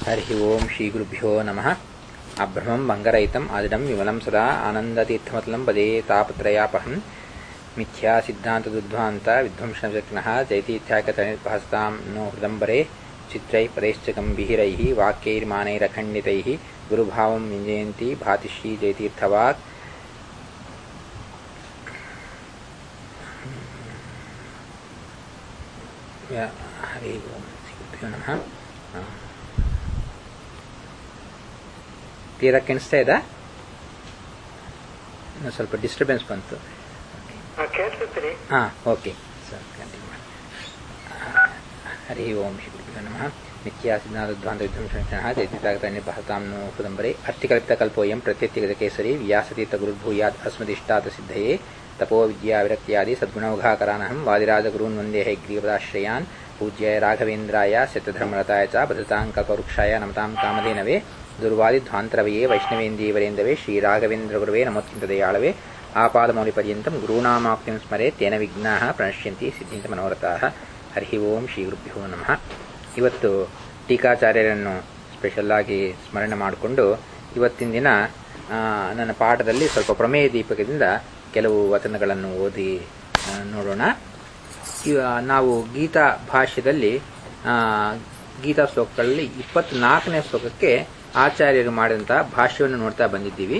हरिः ओं श्रीगुरुभ्यो नमः अभ्रमं मङ्गरहितम् अदिडं विमलं सदा आनन्दतीर्थमतलं पदे तापत्रयापहं मिथ्या सिद्धान्तदुद्ध्वान्त विध्वंसनविचक्षणः जयतीर्थ्याकतनिर्भस्तां नो हृदम्बरे चित्रैः पदैश्च गम्भीरैः वाक्यैर्मानैरखण्डितैः गुरुभावं विञ्जयन्ती भातिश्री जयतीर्थवाक् हरि ओं श्रीगुरुभ्यो नमः ಕ್ಲಿಯರಾಗಿ ಕಾಣಿಸ್ತಾ ಇದೆ ಇನ್ನು ಸ್ವಲ್ಪ ಡಿಸ್ಟರ್ಬೆನ್ಸ್ ಬಂತು ಕೇಳಿಸುತ್ತೀರಿ ಹಾಂ ಓಕೆ ಸರ್ ಕಂಟಿನ್ಯೂ ಮಾಡಿ ಹರಿ ಓಂ ಶ್ರೀ ಗುರುಭ್ಯೋ ನಮಃ ನಿತ್ಯ ಸಿದ್ಧಾಂತಧ್ವಾಂತ ವಿಧ್ವಂಸಣ ಜಯತಿತಾಗತ ನಿರ್ಭಾತಾಂ ನೋ ಹುದಂಬರೆ ಅರ್ಥಿಕಲ್ಪಿತಕಲ್ಪೋಯಂ ಪ್ರತ್ಯತ್ಯಗತ ಕೇಸರಿ ವ್ಯಾಸತೀರ್ಥ ಗುರುರ್ಭೂಯಾತ್ ಅಸ್ಮದಿಷ್ಟಾತ ಸಿದ್ಧಯೇ ತಪೋ ವಿದ್ಯಾ ವಿರಕ್ತ್ಯಾದಿ ಸದ್ಗುಣೌಘಾಕರಾನಹಂ ವಾದಿರಾಜ ಗುರೂನ್ ವಂದೇ ಹೈಗ್ರೀವದಾಶ್ರಯಾನ್ ಪೂಜ್ಯಾಯ ರಾಘವೇಂದ್ರಾಯ ಸತ್ಯಧರ್ಮರತಾಯ ಚ ಭಜತಾಂ ಕಲ್ಪವೃಕ್ಷಾಯ ನಮತಾಂ ಕಾಮಧೇನವೇ ದುರ್ವಾದಿಧ್ವಾಂತರವಯೇ ವೈಷ್ಣವೇಂದೀವರೇಂದವೇ ಶ್ರೀರಾಘವೇಂದ್ರ ಗುರುವೇ ನಮೋತ್ಯಂತ ದಯಾಳವೇ ಆಪಾದಮೌಲಿಪರ್ಯಂತಂ ಗುರುನಾಮಾಕ್ತಿಂ ಸ್ಮರೆ ತೇನ ವಿಘ್ನಾಃ ಪ್ರಣಶ್ಯಂತಿ ಸಿದ್ಧಿಂತ ಮನೋರಥಾಃ ಹರಿ ಓಂ ಶ್ರೀ ಗುರುಭ್ಯೋ ನಮಃ ಇವತ್ತು ಟೀಕಾಚಾರ್ಯರನ್ನು ಸ್ಪೆಷಲ್ ಆಗಿ ಸ್ಮರಣೆ ಮಾಡಿಕೊಂಡು ಇವತ್ತಿನ ದಿನ ಆ, ನನ್ನ ಪಾಠದಲ್ಲಿ ಸ್ವಲ್ಪ ಪ್ರಮೇಯ ದೀಪಕದಿಂದ ಕೆಲವು ವಚನಗಳನ್ನು ಓದಿ ಆ, ನೋಡೋಣ ಇವ ನಾವು ಗೀತಾ ಭಾಷ್ಯದಲ್ಲಿ ಆ, ಗೀತಾ ಶ್ಲೋಕಗಳಲ್ಲಿ ಇಪ್ಪತ್ನಾಲ್ಕನೇ ಶ್ಲೋಕಕ್ಕೆ ಆಚಾರ್ಯರು ಮಾಡಿದಂತಹ ಭಾಷ್ಯವನ್ನು ನೋಡ್ತಾ ಬಂದಿದ್ದೀವಿ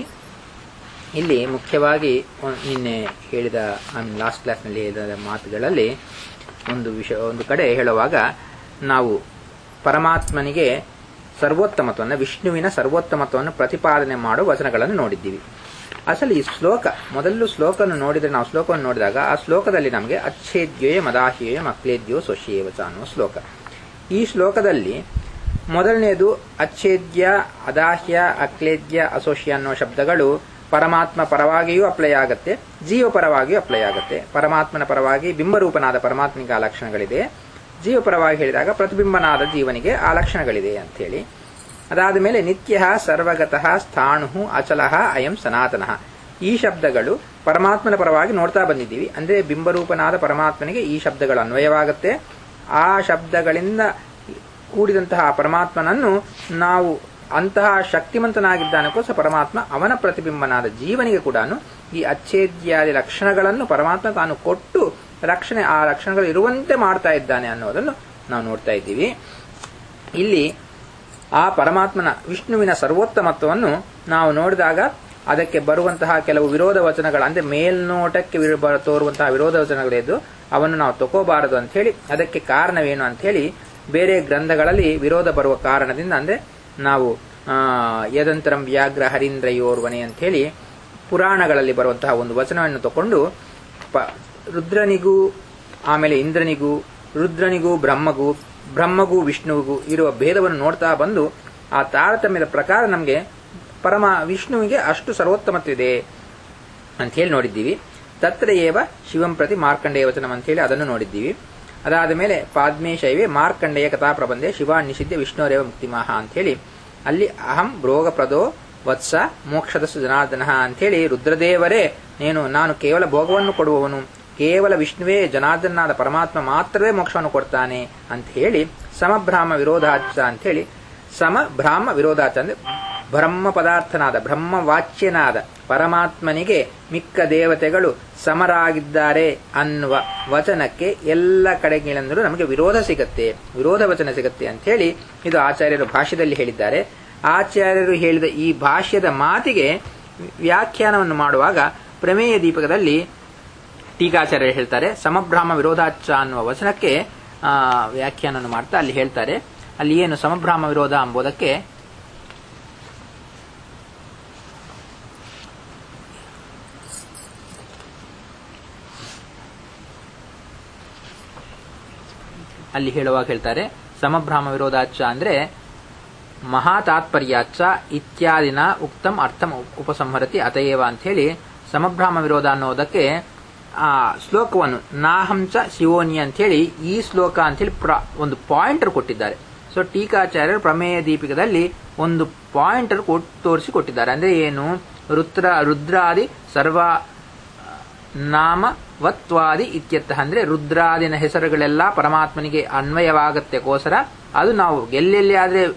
ಇಲ್ಲಿ ಮುಖ್ಯವಾಗಿ ಒ- ನಿನ್ನೆ ಹೇಳಿದ ಲಾಸ್ಟ್ ಕ್ಲಾಸ್ನಲ್ಲಿ ಹೇಳಿದ ಮಾತುಗಳಲ್ಲಿ ಒಂದು ವಿಷಯ ಒಂದು ಕಡೆ ಹೇಳುವಾಗ ನಾವು ಪರಮಾತ್ಮನಿಗೆ ಸರ್ವೋತ್ತಮತ್ವವನ್ನು ವಿಷ್ಣುವಿನ ಸರ್ವೋತ್ತಮತ್ವವನ್ನು ಪ್ರತಿಪಾದನೆ ಮಾಡುವ ವಚನಗಳನ್ನು ನೋಡಿದ್ದೀವಿ ಅಸಲು ಈ ಶ್ಲೋಕ ಮೊದಲು ಶ್ಲೋಕವನ್ನು ನೋಡಿದರೆ ನಾವು ಶ್ಲೋಕವನ್ನು ನೋಡಿದಾಗ ಆ ಶ್ಲೋಕದಲ್ಲಿ ನಮಗೆ ಅಚ್ಛೇದ್ಯೋಯ ಮದಾಹ್ಯೋಯ ಮಕ್ಲೇದ್ಯೋ ಸ್ವಶೇವಚ ಅನ್ನುವ ಶ್ಲೋಕ ಈ ಶ್ಲೋಕದಲ್ಲಿ ಮೊದಲನೆಯದು ಅಚ್ಛೇದ್ಯ ಅದಾಹ್ಯ ಅಕ್ಲೇದ್ಯ ಅಸೋಷ್ಯ ಅನ್ನೋ ಶಬ್ದಗಳು ಪರಮಾತ್ಮ ಪರವಾಗಿಯೂ ಅಪ್ಲೈ ಆಗತ್ತೆ ಜೀವ ಪರವಾಗಿಯೂ ಅಪ್ಲೈ ಆಗತ್ತೆ ಪರಮಾತ್ಮನ ಪರವಾಗಿ ಬಿಂಬರೂಪನಾದ ಪರಮಾತ್ಮನಿಗೆ ಆ ಲಕ್ಷಣಗಳಿದೆ ಜೀವ ಪರವಾಗಿ ಹೇಳಿದಾಗ ಪ್ರತಿಬಿಂಬನಾದ ಜೀವನಿಗೆ ಆ ಲಕ್ಷಣಗಳಿದೆ ಅಂಥೇಳಿ ಅದಾದ ಮೇಲೆ ನಿತ್ಯ ಸರ್ವಗತಃ ಸ್ಥಾಣು ಅಚಲಃ ಅಯಂ ಸನಾತನಃ ಈ ಶಬ್ದಗಳು ಪರಮಾತ್ಮನ ಪರವಾಗಿ ನೋಡ್ತಾ ಬಂದಿದ್ದೀವಿ ಅಂದ್ರೆ ಬಿಂಬರೂಪನಾದ ಪರಮಾತ್ಮನಿಗೆ ಈ ಶಬ್ದಗಳು ಅನ್ವಯವಾಗುತ್ತೆ ಆ ಶಬ್ದಗಳಿಂದ ಕೂಡಿದಂತಹ ಆ ಪರಮಾತ್ಮನನ್ನು ನಾವು ಅಂತಹ ಶಕ್ತಿಮಂತನಾಗಿದ್ದಾನಕ್ಕೋಸ್ಕರ ಪರಮಾತ್ಮ ಅವನ ಪ್ರತಿಬಿಂಬನಾದ ಜೀವನಿಗೆ ಕೂಡ ಈ ಅಚ್ಛೇದ್ಯಾದಿ ಲಕ್ಷಣಗಳನ್ನು ಪರಮಾತ್ಮ ತಾನು ಕೊಟ್ಟು ರಕ್ಷಣೆ ಆ ಲಕ್ಷಣಗಳು ಇರುವಂತೆ ಮಾಡ್ತಾ ಇದ್ದಾನೆ ಅನ್ನೋದನ್ನು ನಾವು ನೋಡ್ತಾ ಇದ್ದೀವಿ ಇಲ್ಲಿ ಆ ಪರಮಾತ್ಮನ ವಿಷ್ಣುವಿನ ಸರ್ವೋತ್ತಮತ್ವವನ್ನು ನಾವು ನೋಡಿದಾಗ ಅದಕ್ಕೆ ಬರುವಂತಹ ಕೆಲವು ವಿರೋಧ ವಚನಗಳು ಅಂದ್ರೆ ಮೇಲ್ನೋಟಕ್ಕೆ ವಿರೋ- ಬ- ತೋರುವಂತಹ ವಿರೋಧ ವಚನಗಳಿದ್ದು ಅವನ್ನು ನಾವು ತಗೋಬಾರದು ಅಂತ ಹೇಳಿ ಅದಕ್ಕೆ ಕಾರಣವೇನು ಅಂತ ಹೇಳಿ ಬೇರೆ ಗ್ರಂಥಗಳಲ್ಲಿ ವಿರೋಧ ಬರುವ ಕಾರಣದಿಂದ ಅಂದ್ರೆ ನಾವು ಆ, ಯದಂತರಂ ವ್ಯಾಘ್ರ ಹರೀಂದ್ರಯೋರ್ವನೆ ಅಂತ ಹೇಳಿ ಪುರಾಣಗಳಲ್ಲಿ ಬರುವಂತಹ ಒಂದು ವಚನವನ್ನು ತಕೊಂಡು ಪ- ರುದ್ರನಿಗೂ ಆಮೇಲೆ ಇಂದ್ರನಿಗೂ ರುದ್ರನಿಗೂ ಬ್ರಹ್ಮಗೂ ಬ್ರಹ್ಮಗೂ ವಿಷ್ಣುವಿಗೂ ಇರುವ ಭೇದವನ್ನು ನೋಡ್ತಾ ಬಂದು ಆ ತಾರತಮ್ಯದ ಪ್ರಕಾರ ನಮಗೆ ಪರಮ ವಿಷ್ಣುವಿಗೆ ಅಷ್ಟು ಸರ್ವೋತ್ತಮತ್ವಿದೆ ಅಂತ ಹೇಳಿ ನೋಡಿದ್ದೀವಿ ತತ್ರ ಏವ ಶಿವಂ ಪ್ರತಿ ಮಾರ್ಕಂಡೇಯ ವಚನಂ ಅಂತ ಹೇಳಿ ಅದನ್ನು ನೋಡಿದ್ದೀವಿ ಅದಾದ ಮೇಲೆ ಪಾದ್ಮೇ ಶೈವೇ ಮಾರ್ಕಂಡೇಯ ಕಥಾ ಪ್ರಬಂಧೆ ಶಿವ ನಿಷಿದ್ಧ ವಿಷ್ಣುರೇವ ಮುಕ್ತಿಮಾಹ ಅಂತ ಹೇಳಿ ಅಲ್ಲಿ ಅಹಂ ಭೋಗಪ್ರದೋ ವತ್ಸ ಮೋಕ್ಷದಸ್ಸು ಜನಾರ್ದನ ಹೇಳಿ ರುದ್ರದೇವರೇ ನೀನು ನಾನು ಕೇವಲ ಭೋಗವನ್ನು ಕೊಡುವವನು ಕೇವಲ ವಿಷ್ಣುವೇ ಜನಾರ್ದನಾದ ಪರಮಾತ್ಮ ಮಾತ್ರವೇ ಮೋಕ್ಷವನ್ನು ಕೊಡ್ತಾನೆ ಅಂತ ಹೇಳಿ ಸಮಭ್ರಾಮ ವಿರೋಧಾಚ ಅಂತ ಹೇಳಿ ಸಮಭ್ರಾಮ ವಿರೋಧಾಚ ಅಂದ್ರೆ ಬ್ರಹ್ಮ ಪದಾರ್ಥನಾದ ಬ್ರಹ್ಮವಾಚ್ಯನಾದ ಪರಮಾತ್ಮನಿಗೆ ಮಿಕ್ಕ ದೇವತೆಗಳು ಸಮರಾಗಿದ್ದಾರೆ ಅನ್ನುವ ವಚನಕ್ಕೆ ಎಲ್ಲ ಕಡೆಗಳಿಂದಲೂ ನಮಗೆ ವಿರೋಧ ಸಿಗತ್ತೆ ವಿರೋಧ ವಚನ ಸಿಗತ್ತೆ ಅಂತ ಹೇಳಿ ಇದು ಆಚಾರ್ಯರು ಭಾಷ್ಯದಲ್ಲಿ ಹೇಳಿದ್ದಾರೆ ಆಚಾರ್ಯರು ಹೇಳಿದ ಈ ಭಾಷ್ಯದ ಮಾತಿಗೆ ವ್ಯಾಖ್ಯಾನವನ್ನು ಮಾಡುವಾಗ ಪ್ರಮೇಯ ದೀಪಕದಲ್ಲಿ ಟೀಕಾಚಾರ್ಯರು ಹೇಳ್ತಾರೆ ಸಮಭ್ರಾಮ ವಿರೋಧಾಚ ಅನ್ನುವ ವಚನಕ್ಕೆ ಆ, ವ್ಯಾಖ್ಯಾನವನ್ನು ಮಾಡ್ತಾ ಅಲ್ಲಿ ಹೇಳ್ತಾರೆ ಅಲ್ಲಿ ಏನು ಸಮಭ್ರಾಮ ವಿರೋಧ ಎಂಬುದಕ್ಕೆ ಅಲ್ಲಿ ಹೇಳುವಾಗ ಹೇಳ್ತಾರೆ ಸಮಭ್ರಾಮ ವಿರೋಧಾಚ ಅಂದ್ರೆ ಮಹಾ ತಾತ್ಪರ್ಯಾಚ ಇತ್ಯಾದಿನ ಉಕ್ತಂ ಅರ್ಥಂ ಉಪಸಂಹರತಿ ಅತಯೇವ ಅಂತ ಹೇಳಿ ಸಮಭ್ರಾಮ ವಿರೋಧ ಅನ್ನೋದಕ್ಕೆ ಆ ಶ್ಲೋಕವನ್ನು ನಾಹಂಚ ಶಿವೋನಿ ಅಂತ ಹೇಳಿ ಈ ಶ್ಲೋಕ ಅಂತ ಹೇಳಿ ಪ್ರ- ಒಂದು ಪಾಯಿಂಟರ್ ಕೊಟ್ಟಿದ್ದಾರೆ ಸೊ ಟೀಕಾಚಾರ್ಯರು ಪ್ರಮೇಯ ದೀಪಿಕದಲ್ಲಿ ಒಂದು ಪಾಯಿಂಟರ್ ತೋರಿಸಿ ಕೊಟ್ಟಿದ್ದಾರೆ ಅಂದ್ರೆ ಏನು ರುದ್ರ ರುದ್ರಾದಿ ಸರ್ವ ನಾಮ ವತ್ವಾದಿ ಇತ್ಯರ್ಥ ಅಂದ್ರೆ ರುದ್ರಾದಿನ ಹೆಸರುಗಳೆಲ್ಲ ಪರಮಾತ್ಮನಿಗೆ ಅನ್ವಯವಾಗತ್ತೆಗೋಸ್ಕರ ಅದು ನಾವು ಎಲ್ಲೆಲ್ಲಿ ಆದ್ರೆ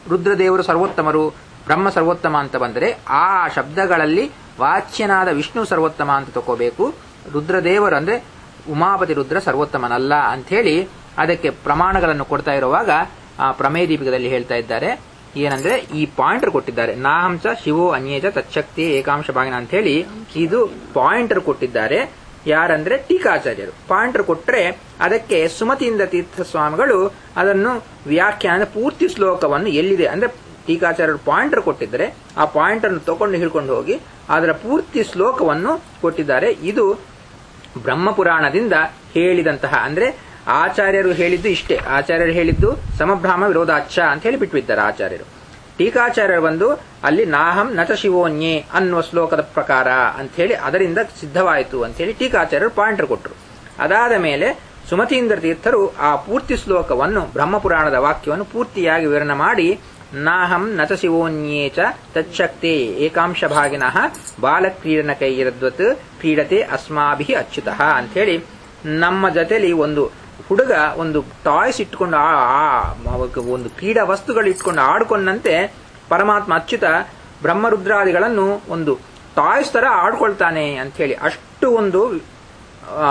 ರುದ್ರದೇವರು ಸರ್ವೋತ್ತಮರು ಬ್ರಹ್ಮ ಸರ್ವೋತ್ತಮ ಅಂತ ಬಂದರೆ ಆ ಶಬ್ದಗಳಲ್ಲಿ ವಾಚ್ಯನಾದ ವಿಷ್ಣು ಸರ್ವೋತ್ತಮ ಅಂತ ತಗೋಬೇಕು ರುದ್ರದೇವರು ಅಂದ್ರೆ ಉಮಾಪತಿ ರುದ್ರ ಸರ್ವೋತ್ತಮನಲ್ಲ ಅಂಥೇಳಿ ಅದಕ್ಕೆ ಪ್ರಮಾಣಗಳನ್ನು ಕೊಡ್ತಾ ಇರುವಾಗ ಆ ಪ್ರಮೇಯ ದೀಪಿಕದಲ್ಲಿ ಹೇಳ್ತಾ ಇದ್ದಾರೆ ಏನಂದ್ರೆ ಈ ಪಾಯಿಂಟರ್ ಕೊಟ್ಟಿದ್ದಾರೆ ನಾಹಂಸ ಶಿವೋ ಅನ್ಯೇಜ ತಚ್ಚಕ್ತಿ ಏಕಾಂಶ ಭಾಗಿನ ಅಂತ ಹೇಳಿ ಇದು ಪಾಯಿಂಟರ್ ಕೊಟ್ಟಿದ್ದಾರೆ ಯಾರಂದ್ರೆ ಟೀಕಾಚಾರ್ಯರು ಪಾಯಿಂಟರ್ ಕೊಟ್ರೆ ಅದಕ್ಕೆ ಸುಮತಿಯಿಂದ ತೀರ್ಥ ಸ್ವಾಮಿಗಳು ಅದನ್ನು ವ್ಯಾಖ್ಯಾನ ಪೂರ್ತಿ ಶ್ಲೋಕವನ್ನು ಎಲ್ಲಿದೆ ಅಂದ್ರೆ ಟೀಕಾಚಾರ್ಯರು ಪಾಯಿಂಟರ್ ಕೊಟ್ಟಿದ್ದಾರೆ ಆ ಪಾಯಿಂಟರ್ ಅನ್ನು ತಗೊಂಡು ಹಿಡ್ಕೊಂಡು ಹೋಗಿ ಅದರ ಪೂರ್ತಿ ಶ್ಲೋಕವನ್ನು ಕೊಟ್ಟಿದ್ದಾರೆ ಇದು ಬ್ರಹ್ಮಪುರಾಣದಿಂದ ಹೇಳಿದಂತಹ ಅಂದ್ರೆ ಆಚಾರ್ಯರು ಹೇಳಿದ್ದು ಇಷ್ಟೇ ಆಚಾರ್ಯರು ಹೇಳಿದ್ದು ಸಮಭ್ರಾಮ ವಿರೋಧಾಚ್ಛ ಅಂತ ಹೇಳಿ ಬಿಟ್ಬಿದ್ದಾರೆ ಆಚಾರ್ಯರು ಟೀಕಾಚಾರ್ಯರು ಬಂದು ಅಲ್ಲಿ ನಾಹಂ ನಟ ಶಿವೋನ್ಯೆ ಅನ್ನುವ ಶ್ಲೋಕದ ಪ್ರಕಾರ ಅಂತ ಹೇಳಿ ಅದರಿಂದ ಸಿದ್ಧವಾಯಿತು ಅಂತ ಹೇಳಿ ಟೀಕಾಚಾರ್ಯರು ಪಾಯಿಂಟರ್ ಕೊಟ್ಟರು ಅದಾದ ಮೇಲೆ ಸುಮತೀಂದ್ರ ತೀರ್ಥರು ಆ ಪೂರ್ತಿ ಶ್ಲೋಕವನ್ನು ಬ್ರಹ್ಮಪುರಾಣದ ವಾಕ್ಯವನ್ನು ಪೂರ್ತಿಯಾಗಿ ವಿವರಣೆ ಮಾಡಿ ನಾಹಂ ನಚ ಶಿವೋನ್ಯೇ ಚ ತಚ್ಚಕ್ತೆ ಏಕಾಂಶ ಭಾಗಿನಃ ಬಾಲಕ್ರೀಡನ ಕೈಯಿರದ್ವತ್ ಕ್ರೀಡತೆ ಅಸ್ಮಾಭಿ ಅಚ್ಯುತಃ ಅಂತ ಹೇಳಿ ನಮ್ಮ ಜೊತೆಲಿ ಒಂದು ಹುಡುಗ ಒಂದು ಟಾಯ್ಸ್ ಇಟ್ಕೊಂಡು ಆ- ಆ ಒಂದು ಕ್ರೀಡಾ ವಸ್ತುಗಳು ಇಟ್ಕೊಂಡು ಆಡ್ಕೊಂಡಂತೆ ಪರಮಾತ್ಮ ಅಚ್ಯುತ ಬ್ರಹ್ಮರುದ್ರಾದಿಗಳನ್ನು ಒಂದು ಟಾಯ್ಸ್ ತರ ಆಡ್ಕೊಳ್ತಾನೆ ಅಂತ ಹೇಳಿ ಅಷ್ಟು ಒಂದು ಆ,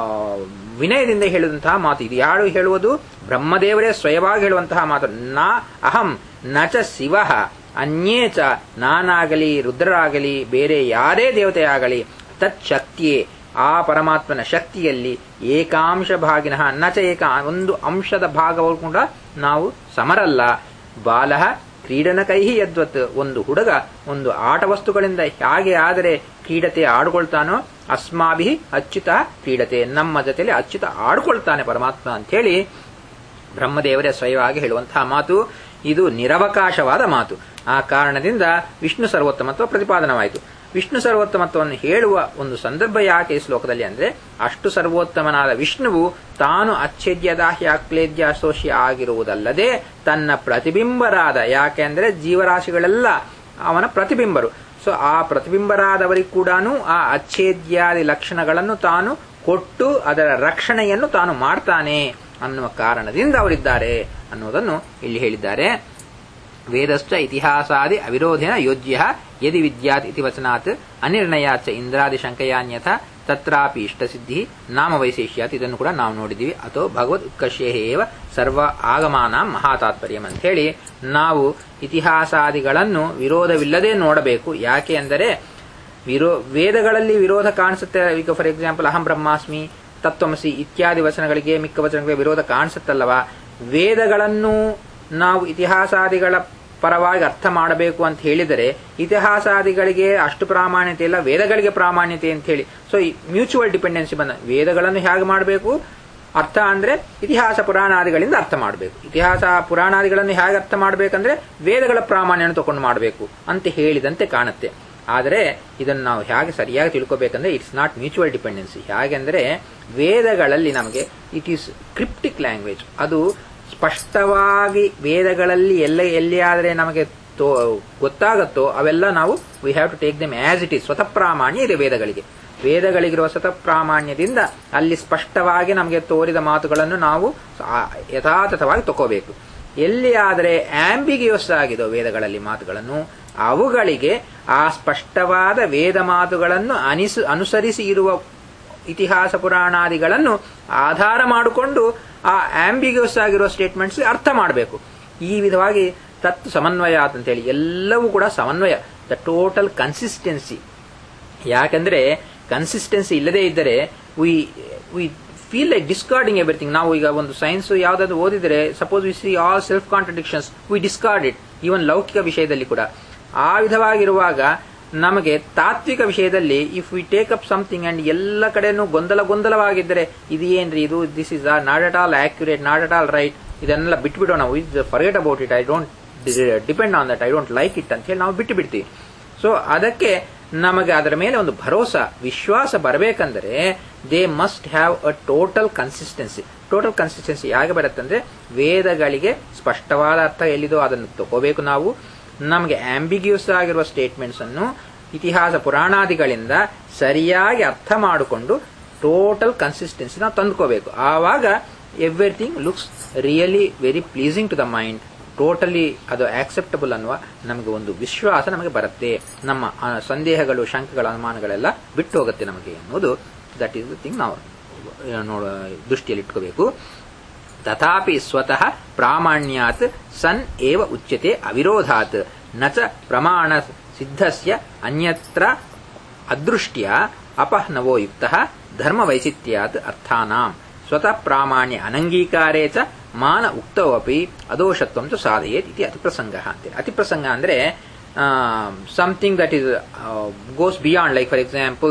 ವಿನಯದಿಂದ ಹೇಳಿದಂತಹ ಮಾತು ಇದು ಯಾರು ಹೇಳುವುದು ಬ್ರಹ್ಮದೇವರೇ ಸ್ವಯವಾಗಿ ಹೇಳುವಂತಹ ಮಾತು ನಾ ಅಹಂ ನಚ ಶಿವ ಅನ್ಯೇ ಚ ನಾನಾಗಲಿ ರುದ್ರರಾಗಲಿ ಬೇರೆ ಯಾರೇ ದೇವತೆಯಾಗಲಿ ತಚ್ಶಕ್ತಿಯೇ ಆ ಪರಮಾತ್ಮನ ಶಕ್ತಿಯಲ್ಲಿ ಏಕಾಂಶ ಭಾಗಿನಃ ನಚ ಏಕ ಒಂದು ಅಂಶದ ಭಾಗವು ಕೂಡ ನಾವು ಸಮರಲ್ಲ ಬಾಲಃ ಕ್ರೀಡನ ಕೈಹಿ ಯದ್ವತ್ ಒಂದು ಹುಡುಗ ಒಂದು ಆಟ ವಸ್ತುಗಳಿಂದ ಹೇಗೆ ಆದರೆ ಕ್ರೀಡತೆ ಆಡ್ಕೊಳ್ತಾನೋ ಅಸ್ಮಾಭಿ ಅಚ್ಯುತ ಕ್ರೀಡತೆ ನಮ್ಮ ಜೊತೆಲಿ ಅಚ್ಯುತ ಆಡ್ಕೊಳ್ತಾನೆ ಪರಮಾತ್ಮ ಅಂತ ಹೇಳಿ ಬ್ರಹ್ಮದೇವರೇ ಸ್ವಯವಾಗಿ ಹೇಳುವಂತಹ ಮಾತು ಇದು ನಿರವಕಾಶವಾದ ಮಾತು ಆ ಕಾರಣದಿಂದ ವಿಷ್ಣು ಸರ್ವೋತ್ತಮತ್ವ ಪ್ರತಿಪಾದನವಾಯಿತು ವಿಷ್ಣು ಸರ್ವೋತ್ತಮತ್ವವನ್ನು ಹೇಳುವ ಒಂದು ಸಂದರ್ಭ ಯಾಕೆ ಈ ಶ್ಲೋಕದಲ್ಲಿ ಅಂದ್ರೆ ಅಷ್ಟು ಸರ್ವೋತ್ತಮನಾದ ವಿಷ್ಣುವು ತಾನು ಅಚ್ಛೇದ್ಯದಾಹ್ಯಾಕ್ಲೇದ್ಯ ಅಸೋಷ್ಯ ಆಗಿರುವುದಲ್ಲದೆ ತನ್ನ ಪ್ರತಿಬಿಂಬರಾದ ಯಾಕೆ ಅಂದ್ರೆ ಜೀವರಾಶಿಗಳೆಲ್ಲ ಅವನ ಪ್ರತಿಬಿಂಬರು ಸೊ ಆ ಪ್ರತಿಬಿಂಬರಾದವರಿಗೆ ಕೂಡ ಆ ಅಚ್ಛೇದ್ಯಾದಿ ಲಕ್ಷಣಗಳನ್ನು ತಾನು ಕೊಟ್ಟು ಅದರ ರಕ್ಷಣೆಯನ್ನು ತಾನು ಮಾಡ್ತಾನೆ ಅನ್ನುವ ಕಾರಣದಿಂದ ಅವರಿದ್ದಾರೆ ಅನ್ನುವುದನ್ನು ಇಲ್ಲಿ ಹೇಳಿದ್ದಾರೆ ವೇದಶ್ಚ ಇತಿಹಾಸಾದಿ ಅವಿರೋಧೇನ ಯೋಜ್ಯ ಯದಿ ವಿದ್ಯಾತ್ ಇತಿ ವಚನಾತ್ ಅನಿರ್ಣಯಾಚ ಇಂದ್ರಾದಿ ಶಂಕಯಾನ್ಯಥ ತತ್ರಾಪಿ ಇಷ್ಟಸಿದ್ಧಿ ನಾಮ ವೈಶೇಷ್ಯಾತ್ ಇದನ್ನು ಕೂಡ ನಾವು ನೋಡಿದ್ದೀವಿ ಅಥವಾ ಭಗವದ್ ಉತ್ಕರ್ಷೇವ ಸರ್ವ ಆಗಮಾನ ಮಹಾತಾತ್ಪರ್ಯಂ ಅಂತ ಹೇಳಿ ನಾವು ಇತಿಹಾಸಾದಿಗಳನ್ನು ವಿರೋಧವಿಲ್ಲದೆ ನೋಡಬೇಕು ಯಾಕೆ ಅಂದರೆ ವಿರೋ ವೇದಗಳಲ್ಲಿ ವಿರೋಧ ಕಾಣಿಸುತ್ತೆ ಈಗ ಫಾರ್ ಎಕ್ಸಾಂಪಲ್ ಅಹಂ ಬ್ರಹ್ಮಾಸ್ಮಿ ತತ್ವಮಸಿ ಇತ್ಯಾದಿ ವಚನಗಳಿಗೆ ಮಿಕ್ಕ ವಚನಗಳಿಗೆ ವಿರೋಧ ಕಾಣಿಸುತ್ತಲ್ಲವಾ ವೇದಗಳನ್ನು ನಾವು ಇತಿಹಾಸಾದಿಗಳ ಪರವಾಗಿ ಅರ್ಥ ಮಾಡಬೇಕು ಅಂತ ಹೇಳಿದರೆ ಇತಿಹಾಸಾದಿಗಳಿಗೆ ಅಷ್ಟು ಪ್ರಾಮಾಣ್ಯತೆ ಇಲ್ಲ ವೇದಗಳಿಗೆ ಪ್ರಾಮಾಣ್ಯತೆ ಅಂತ ಹೇಳಿ ಸೊ ಮ್ಯೂಚುವಲ್ ಡಿಪೆಂಡೆನ್ಸಿ ಬಂದ ವೇದಗಳನ್ನು ಹೇಗೆ ಮಾಡಬೇಕು ಅರ್ಥ ಅಂದ್ರೆ ಇತಿಹಾಸ ಪುರಾಣಾದಿಗಳಿಂದ ಅರ್ಥ ಮಾಡಬೇಕು ಇತಿಹಾಸ ಪುರಾಣಾದಿಗಳನ್ನು ಹೇಗೆ ಅರ್ಥ ಮಾಡಬೇಕಂದ್ರೆ ವೇದಗಳ ಪ್ರಾಮಾಣ್ಯವನ್ನು ತಗೊಂಡು ಮಾಡಬೇಕು ಅಂತ ಹೇಳಿದಂತೆ ಕಾಣುತ್ತೆ ಆದರೆ ಇದನ್ನು ನಾವು ಹೇಗೆ ಸರಿಯಾಗಿ ತಿಳ್ಕೋಬೇಕಂದ್ರೆ ಇಟ್ಸ್ ನಾಟ್ ಮ್ಯೂಚುವಲ್ ಡಿಪೆಂಡೆನ್ಸಿ ಹೇಗೆಂದ್ರೆ ವೇದಗಳಲ್ಲಿ ನಮಗೆ ಇಟ್ ಈಸ್ ಕ್ರಿಪ್ಟಿಕ್ ಲ್ಯಾಂಗ್ವೇಜ್ ಅದು ಸ್ಪಷ್ಟವಾಗಿ ವೇದಗಳಲ್ಲಿ ಎಲ್ಲ ಎಲ್ಲಿಯಾದರೆ ನಮಗೆ ತೋ ಗೊತ್ತಾಗತ್ತೋ ಅವೆಲ್ಲ ನಾವು we have to take them as it is ಸ್ವತಃ ಪ್ರಾಮಾಣ್ಯ ಇದೆ ವೇದಗಳಿಗೆ ವೇದಗಳಿಗಿರುವ ಸ್ವತಃ ಪ್ರಾಮಾಣ್ಯದಿಂದ ಅಲ್ಲಿ ಸ್ಪಷ್ಟವಾಗಿ ನಮಗೆ ತೋರಿದ ಮಾತುಗಳನ್ನು ನಾವು ಆ- ಯಥಾತಥವಾಗಿ ತಗೋಬೇಕು ಎಲ್ಲಿ ಆದರೆ ಆಂಬಿಗಿಯಸ್ ಆಗಿದೋ ವೇದಗಳಲ್ಲಿ ಮಾತುಗಳನ್ನು ಅವುಗಳಿಗೆ ಆ ಸ್ಪಷ್ಟವಾದ ವೇದ ಮಾತುಗಳನ್ನು ಅನಿಸು ಅನುಸರಿಸಿ ಇರುವ ಇತಿಹಾಸ ಪುರಾಣಾದಿಗಳನ್ನು ಆಧಾರ ಮಾಡಿಕೊಂಡು ಆ ಆಂಬಿಗ್ಯೂಸ್ ಆಗಿರೋ ಸ್ಟೇಟ್ಮೆಂಟ್ಸ್ ಅರ್ಥ ಮಾಡಬೇಕು ಈ ವಿಧವಾಗಿ ತತ್ ಸಮನ್ವಯ ಅಂತೇಳಿ ಎಲ್ಲವೂ ಕೂಡ ಸಮನ್ವಯ ದ ಟೋಟಲ್ ಕನ್ಸಿಸ್ಟೆನ್ಸಿ ಯಾಕಂದ್ರೆ ಕನ್ಸಿಸ್ಟೆನ್ಸಿ ಇಲ್ಲದೇ ಇದ್ದರೆ we we feel like discarding everything ನಾವು ಈಗ ಒಂದು ಸೈನ್ಸ್ ಯಾವ್ದಾದ್ರು ಓದಿದರೆ suppose we see all self contradictions we discard it even ಲೌಕಿಕ ವಿಷಯದಲ್ಲಿ ಕೂಡ ಆ ವಿಧವಾಗಿರುವಾಗ ನಮಗೆ ತಾತ್ವಿಕ ವಿಷಯದಲ್ಲಿ if we take up something and ಎಲ್ಲ ಕಡೆನೂ ಗೊಂದಲ ಗೊಂದಲವಾಗಿದ್ದರೆ ಇದು ಏನ್ರಿ ಇದು this is not at all accurate not at all right ಇದನ್ನೆಲ್ಲ ಬಿಟ್ಬಿಡೋಣ ನಾವು forget about it I don't depend on that I don't like it ಅಂತ ಹೇಳಿ ನಾವು ಬಿಟ್ಟು ಬಿಡ್ತೀವಿ ಸೊ ಅದಕ್ಕೆ ನಮಗೆ ಅದರ ಮೇಲೆ ಒಂದು ಭರೋಸಾ ವಿಶ್ವಾಸ ಬರಬೇಕಂದ್ರೆ they must have a total consistency total consistency ಹೇಗೆ ಬರುತ್ತಂದ್ರೆ ವೇದಗಳಿಗೆ ಸ್ಪಷ್ಟವಾದ ಅರ್ಥ ಎಲ್ಲಿದೋ ಅದನ್ನು ತಗೋಬೇಕು ನಾವು ನಮಗೆ ಆಂಬಿಗ್ಯೂಸ್ ಆಗಿರುವ ಸ್ಟೇಟ್ಮೆಂಟ್ಸ್ ಅನ್ನು ಇತಿಹಾಸ ಪುರಾಣಾದಿಗಳಿಂದ ಸರಿಯಾಗಿ ಅರ್ಥ ಮಾಡಿಕೊಂಡು ಟೋಟಲ್ ಕನ್ಸಿಸ್ಟೆನ್ಸಿ ನಾವು ತಂದ್ಕೋಬೇಕು ಆವಾಗ everything looks really very pleasing to the mind totally ಅದು ಆಕ್ಸೆಪ್ಟಬಲ್ ಅನ್ನುವ ನಮಗೆ ಒಂದು ವಿಶ್ವಾಸ ನಮಗೆ ಬರುತ್ತೆ ನಮ್ಮ ಆ, ಸಂದೇಹಗಳು ಶಂಕಗಳ ಅನುಮಾನಗಳೆಲ್ಲ ಬಿಟ್ಟು ಹೋಗುತ್ತೆ ನಮಗೆ ಅನ್ನೋದು ದಟ್ ಈಸ್ ದ ಥಿಂಗ್ ನಾವು ಆ, ನೋಡ ದೃಷ್ಟಿಯಲ್ಲಿ ಇಟ್ಕೋಬೇಕು ತಥಾಪಿ ಸ್ವತಃ ಪ್ರಾಮಾಣ್ಯಾತ್ ಸನ್ ಏವ ಉಚ್ಯತೆ ಅವಿರೋಧಾತ್ ನ ಚ ಪ್ರಮಾಣ ಸಿದ್ಧಸ್ಯ ಅನ್ಯತ್ರ ಅದೃಷ್ಟ್ಯ ಅಪಹ್ನವೋ ಯುಕ್ತ ಧರ್ಮವೈಚಿತ್ಯಾತ್ ಅರ್ಥಾನಾಂ ಸ್ವತಃ ಪ್ರಾಮಾಣ್ಯ ಅನಂಗೀಕಾರೇ ಚ ಮಾನ ಉಕ್ತವಪಿ ಅದೋಷತ್ವಂ ಚ ಸಾಧಯೇತ್ ಇತಿ ಅತಿಪ್ರಸಂಗ ಅಂತೇಳಿ ಅತಿಪ್ರಸಂಗ ಅಂದ್ರೆ something that is goes beyond like for example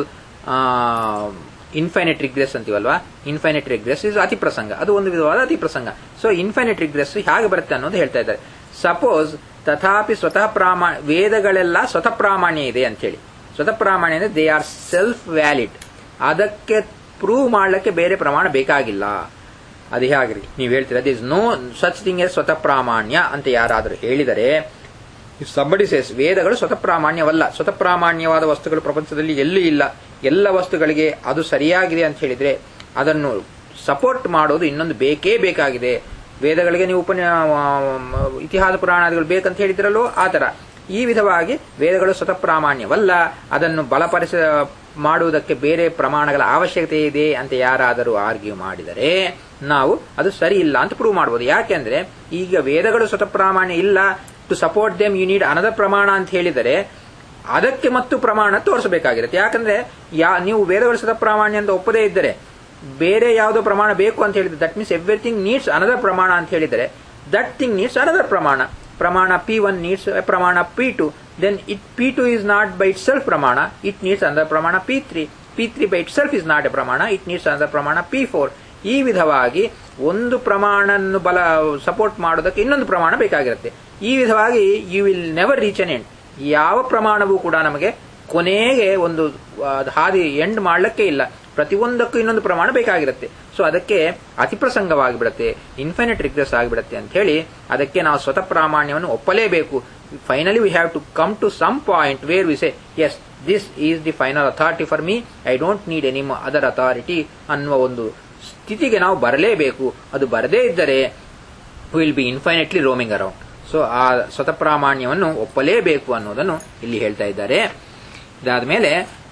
infinite regress ಅಂತೀವಲ್ವಾ ಇನ್ಫೈನೈಟ್ ರಿಗ್ರೆಸ್ ಇಸ್ ಅತಿ ಪ್ರಸಂಗ ಅದು ಒಂದು ವಿಧವಾದ ಅತಿ ಪ್ರಸಂಗ ಸೊ ಇನ್ಫೈನೈಟ್ ರಿಗ್ರೆಸ್ ಹೇಗೆ ಬರುತ್ತೆ ಅನ್ನೋದು ಹೇಳ್ತಾ ಇದ್ದಾರೆ ಸಪೋಸ್ ತಥಾಪಿ ಸ್ವತಃ ಪ್ರಾಮಾ ವೇದಗಳೆಲ್ಲ ಸ್ವತಃ ಪ್ರಾಮಾಣ್ಯ ಇದೆ ಅಂತ ಹೇಳಿ ಸ್ವತಃ ಪ್ರಾಮಾಣ್ಯ ಅಂದ್ರೆ ದೇ ಆರ್ ಸೆಲ್ಫ್ ವ್ಯಾಲಿಡ್ ಅದಕ್ಕೆ ಪ್ರೂವ್ ಮಾಡ್ಲಿಕ್ಕೆ ಬೇರೆ ಪ್ರಮಾಣ ಬೇಕಾಗಿಲ್ಲ ಅದು ಹೇಗ್ರಿ ನೀವು ಹೇಳ್ತೀರಾ this no such thing as ಸ್ವತಃ ಪ್ರಾಮಾಣ್ಯ ಅಂತ ಯಾರಾದರೂ ಹೇಳಿದರೆ ಸಂಬಡಿ ಸೇಸ್ ವೇದಗಳು ಸ್ವತಃ ಪ್ರಾಮಾಣ್ಯವಲ್ಲ ಸ್ವತಃ ಪ್ರಾಮಾಣ್ಯವಾದ ವಸ್ತುಗಳು ಪ್ರಪಂಚದಲ್ಲಿ ಎಲ್ಲಿ ಇಲ್ಲ ಎಲ್ಲ ವಸ್ತುಗಳಿಗೆ ಅದು ಸರಿಯಾಗಿದೆ ಅಂತ ಹೇಳಿದ್ರೆ ಅದನ್ನು ಸಪೋರ್ಟ್ ಮಾಡೋದು ಇನ್ನೊಂದು ಬೇಕೇ ಬೇಕಾಗಿದೆ ವೇದಗಳಿಗೆ ನೀವು ಉಪನ್ಯ ಇತಿಹಾಸ ಪುರಾಣಾದಿಗಳು ಬೇಕಂತ ಹೇಳಿದ್ರಲ್ಲೋ ಆ ತರ ಈ ವಿಧವಾಗಿ ವೇದಗಳು ಸ್ವತಃ ಪ್ರಾಮಾಣ್ಯವಲ್ಲ ಅದನ್ನು ಬಲಪಡಿಸ ಮಾಡುವುದಕ್ಕೆ ಬೇರೆ ಪ್ರಮಾಣಗಳ ಅವಶ್ಯಕತೆ ಇದೆ ಅಂತ ಯಾರಾದರೂ ಆರ್ಗ್ಯೂ ಮಾಡಿದರೆ ನಾವು ಅದು ಸರಿ ಇಲ್ಲ ಅಂತ ಪ್ರೂವ್ ಮಾಡಬಹುದು ಯಾಕೆಂದ್ರೆ ಈಗ ವೇದಗಳು ಸ್ವತಃ ಪ್ರಾಮಾಣ್ಯ ಇಲ್ಲ to support them you need another ಪ್ರಮಾಣ ಅಂತ ಹೇಳಿದರೆ ಅದಕ್ಕೆ ಮತ್ತು ಪ್ರಮಾಣ ತೋರಿಸಬೇಕಾಗಿರುತ್ತೆ ಯಾಕಂದ್ರೆ ಯಾ ನೀವು ವೇದಗಳು ಸ್ವತಃ ಪ್ರಾಮಾಣ್ಯ ಅಂತ ಒಪ್ಪದೇ ಇದ್ದರೆ ಬೇರೆ ಯಾವುದೋ ಪ್ರಮಾಣ ಬೇಕು ಅಂತ ಹೇಳಿದ್ರೆ that means everything needs another ಪ್ರಮಾಣ ಅಂತ ಹೇಳಿದರೆ ದಟ್ ಥಿಂಗ್ ನೀಡ್ಸ್ ಅನದರ್ ಪ್ರಮಾಣ ಪ್ರಮಾಣ ಪಿ ಒನ್ ನೀಡ್ಸ್ ಪ್ರಮಾಣ P two then it P two is not by it self ಪ್ರಮಾಣ ಇಟ್ ನೀಡ್ಸ್ ಅನದರ್ ಪ್ರಮಾಣ P three P three by it self is not A ಪ್ರಮಾಣ it needs another ಪ್ರಮಾಣ P four ಈ ವಿಧವಾಗಿ ಒಂದು ಪ್ರಮಾಣನ್ನು ಬಲ support ಮಾಡೋದಕ್ಕೆ ಇನ್ನೊಂದು ಪ್ರಮಾಣ ಬೇಕಾಗಿರುತ್ತೆ ಈ ವಿಧವಾಗಿ you will never reach an end ಯಾವ ಪ್ರಮಾಣವೂ ಕೂಡ ನಮಗೆ ಕೊನೆಗೆ ಒಂದು ಆ, ಹಾದಿ ಎಂಡ್ ಮಾಡ್ಲಿಕ್ಕೆ ಇಲ್ಲ ಪ್ರತಿಯೊಂದಕ್ಕೂ ಇನ್ನೊಂದು ಪ್ರಮಾಣ ಬೇಕಾಗಿರುತ್ತೆ ಸೊ ಅದಕ್ಕೆ ಅತಿಪ್ರಸಂಗವಾಗಿ ಬಿಡುತ್ತೆ ಇನ್ಫೈನೈಟ್ ರಿಗ್ರೆಸ್ ಆಗಿಬಿಡುತ್ತೆ ಅಂತ ಹೇಳಿ ಅದಕ್ಕೆ ನಾವು ಸ್ವತಃ ಪ್ರಾಮಾಣ್ಯವನ್ನು ಒಪ್ಪಲೇಬೇಕು finally we have to come to some point where we say yes this is the final authority for me I don't need any other authority ಅನ್ನುವ ಒಂದು ಸ್ಥಿತಿಗೆ ನಾವು ಬರಲೇಬೇಕು ಅದು ಬರದೇ ಇದ್ದರೆ will be infinitely roaming around so ಆ ಸ್ವತಃ ಪ್ರಾಮಾಣ್ಯವನ್ನು ಒಪ್ಪಲೇಬೇಕು ಅನ್ನೋದನ್ನು ಇಲ್ಲಿ ಹೇಳ್ತಾ ಇದ್ದಾರೆ ಇದಾದ ಮೇಲೆ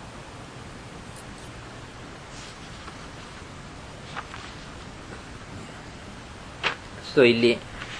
ಸೊ ಇಲ್ಲಿ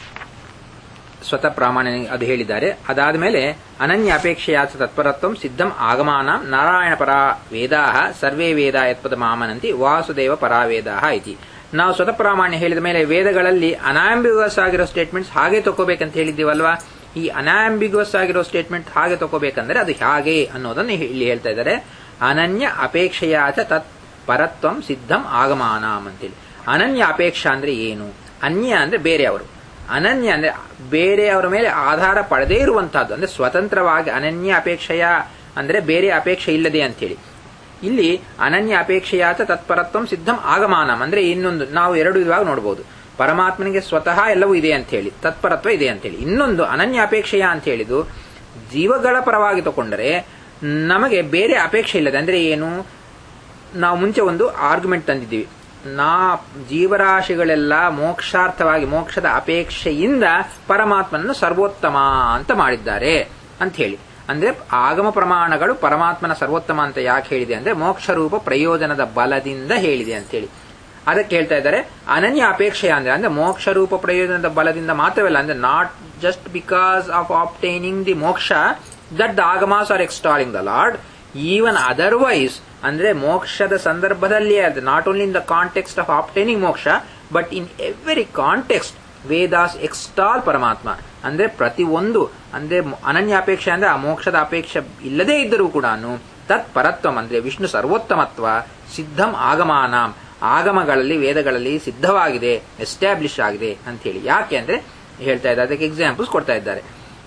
ಸ್ವತಃ ಪ್ರಾಮಾಣ್ಯ ಅದು ಹೇಳಿದ್ದಾರೆ ಅದಾದ ಮೇಲೆ ಅನನ್ಯ ಅಪೇಕ್ಷೆಯಾಚ ತತ್ಪರತ್ವಂ ಸಿದ್ಧಂ ಆಗಮಾನ ನಾರಾಯಣ ಪರಾ ವೇದಾ ಸರ್ವೇ ವೇದ ಯತ್ಪದ ಮಾಮನಂತಿ ವಾಸುದೇವ ಪರಾ ವೇದಾ ಇತಿ ನಾವು ಸ್ವತಃ ಪ್ರಾಮಾಣ್ಯ ಹೇಳಿದ ಮೇಲೆ ವೇದಗಳಲ್ಲಿ ಅನಾಂಬಿಗಸ್ ಆಗಿರೋ ಸ್ಟೇಟ್ಮೆಂಟ್ಸ್ ಹಾಗೆ ತಗೋಬೇಕಂತ ಹೇಳಿದ್ದೀವಲ್ವಾ ಈ ಅನಾಂಬಿಗಸ್ ಆಗಿರೋ ಸ್ಟೇಟ್ಮೆಂಟ್ ಹಾಗೆ ತಗೋಬೇಕಂದ್ರೆ ಅದು ಹಾಗೆ ಅನ್ನೋದನ್ನು ಇಲ್ಲಿ ಹೇಳ್ತಾ ಇದ್ದಾರೆ ಅನನ್ಯ ಅಪೇಕ್ಷೆಯಾಚ ತತ್ ಪರತ್ವಂ ಸಿದ್ಧಂ ಆಗಮಾನಾಂ ಅಂತೇಳಿ ಅನನ್ಯ ಅಪೇಕ್ಷ ಅಂದ್ರೆ ಏನು ಅನ್ಯ ಅಂದ್ರೆ ಬೇರೆಯವರು ಅನನ್ಯ ಅಂದ್ರೆ ಬೇರೆಯವರ ಮೇಲೆ ಆಧಾರ ಪಡೆದೇ ಇರುವಂತಹದ್ದು ಅಂದ್ರೆ ಸ್ವತಂತ್ರವಾಗಿ ಅನನ್ಯ ಅಪೇಕ್ಷೆಯ ಅಂದ್ರೆ ಬೇರೆ ಅಪೇಕ್ಷೆ ಇಲ್ಲದೆ ಅಂತೇಳಿ ಇಲ್ಲಿ ಅನನ್ಯ ಅಪೇಕ್ಷೆಯಾತ ತತ್ಪರತ್ವಂ ಸಿದ್ಧಂ ಆಗಮಾನಂ ಅಂದ್ರೆ ಇನ್ನೊಂದು ನಾವು ಎರಡು ವಿಧವಾಗಿ ನೋಡಬಹುದು ಪರಮಾತ್ಮನಿಗೆ ಸ್ವತಃ ಎಲ್ಲವೂ ಇದೆ ಅಂತ ಹೇಳಿ ತತ್ಪರತ್ವ ಇದೆ ಅಂತ ಹೇಳಿ ಇನ್ನೊಂದು ಅನನ್ಯ ಅಪೇಕ್ಷೆಯ ಅಂತ ಹೇಳಿದು ಜೀವಗಳ ಪರವಾಗಿ ತಗೊಂಡರೆ ನಮಗೆ ಬೇರೆ ಅಪೇಕ್ಷೆ ಇಲ್ಲದೆ ಅಂದ್ರೆ ಏನು ನಾವು ಮುಂಚೆ ಒಂದು ಆರ್ಗ್ಯುಮೆಂಟ್ ತಂದಿದ್ದೀವಿ ನಾ ಜೀವರಾಶಿಗಳೆಲ್ಲ ಮೋಕ್ಷಾರ್ಥವಾಗಿ ಮೋಕ್ಷದ ಅಪೇಕ್ಷೆಯಿಂದ ಪರಮಾತ್ಮನನ್ನು ಸರ್ವೋತ್ತಮ ಅಂತ ಮಾಡಿದ್ದಾರೆ ಅಂತ ಹೇಳಿ ಅಂದ್ರೆ ಆಗಮ ಪ್ರಮಾಣಗಳು ಪರಮಾತ್ಮನ ಸರ್ವೋತ್ತಮ ಅಂತ ಯಾಕೆ ಹೇಳಿದೆ ಅಂದ್ರೆ ಮೋಕ್ಷ ರೂಪ ಪ್ರಯೋಜನದ ಬಲದಿಂದ ಹೇಳಿದೆ ಅಂತ ಹೇಳಿ ಅದಕ್ಕೆ ಹೇಳ್ತಾ ಇದ್ದಾರೆ ಅನನ್ಯ ಅಪೇಕ್ಷೆ ಅಂದ್ರೆ ಅಂದ್ರೆ ಮೋಕ್ಷ ರೂಪ ಪ್ರಯೋಜನದ ಬಲದಿಂದ ಮಾತ್ರವಲ್ಲ ಅಂದ್ರೆ not just because of obtaining the moksha that the Agamas are extolling the lord even otherwise ಅಂದ್ರೆ ಮೋಕ್ಷದ ಸಂದರ್ಭದಲ್ಲಿ ಅದು not only in the context of obtaining moksha but in every context Vedas extol Paramatma ಅಂದ್ರೆ ಪ್ರತಿ ಒಂದು ಅಂದ್ರೆ ಅನನ್ಯ ಅಪೇಕ್ಷೆ ಅಂದ್ರೆ ಆ ಮೋಕ್ಷದ ಅಪೇಕ್ಷೆ ಇಲ್ಲದೇ ಇದ್ದರೂ ಕೂಡ ತತ್ ಪರತ್ವಂ ಅಂದ್ರೆ ವಿಷ್ಣು ಸರ್ವೋತ್ತಮತ್ವ ಸಿದ್ಧಂ ಆಗಮಾನಾಂ ಆಗಮಗಳಲ್ಲಿ ವೇದಗಳಲ್ಲಿ ಸಿದ್ಧವಾಗಿದೆ ಎಸ್ಟಾಬ್ಲಿಷ್ ಆಗಿದೆ ಅಂತ ಹೇಳಿ ಯಾಕೆ ಅಂದ್ರೆ ಹೇಳ್ತಾ ಇದ್ದಾರೆ ಅದಕ್ಕೆ ಎಕ್ಸಾಂಪಲ್ಸ್ ಕೊಡ್ತಾ ಇದ್ದಾರೆ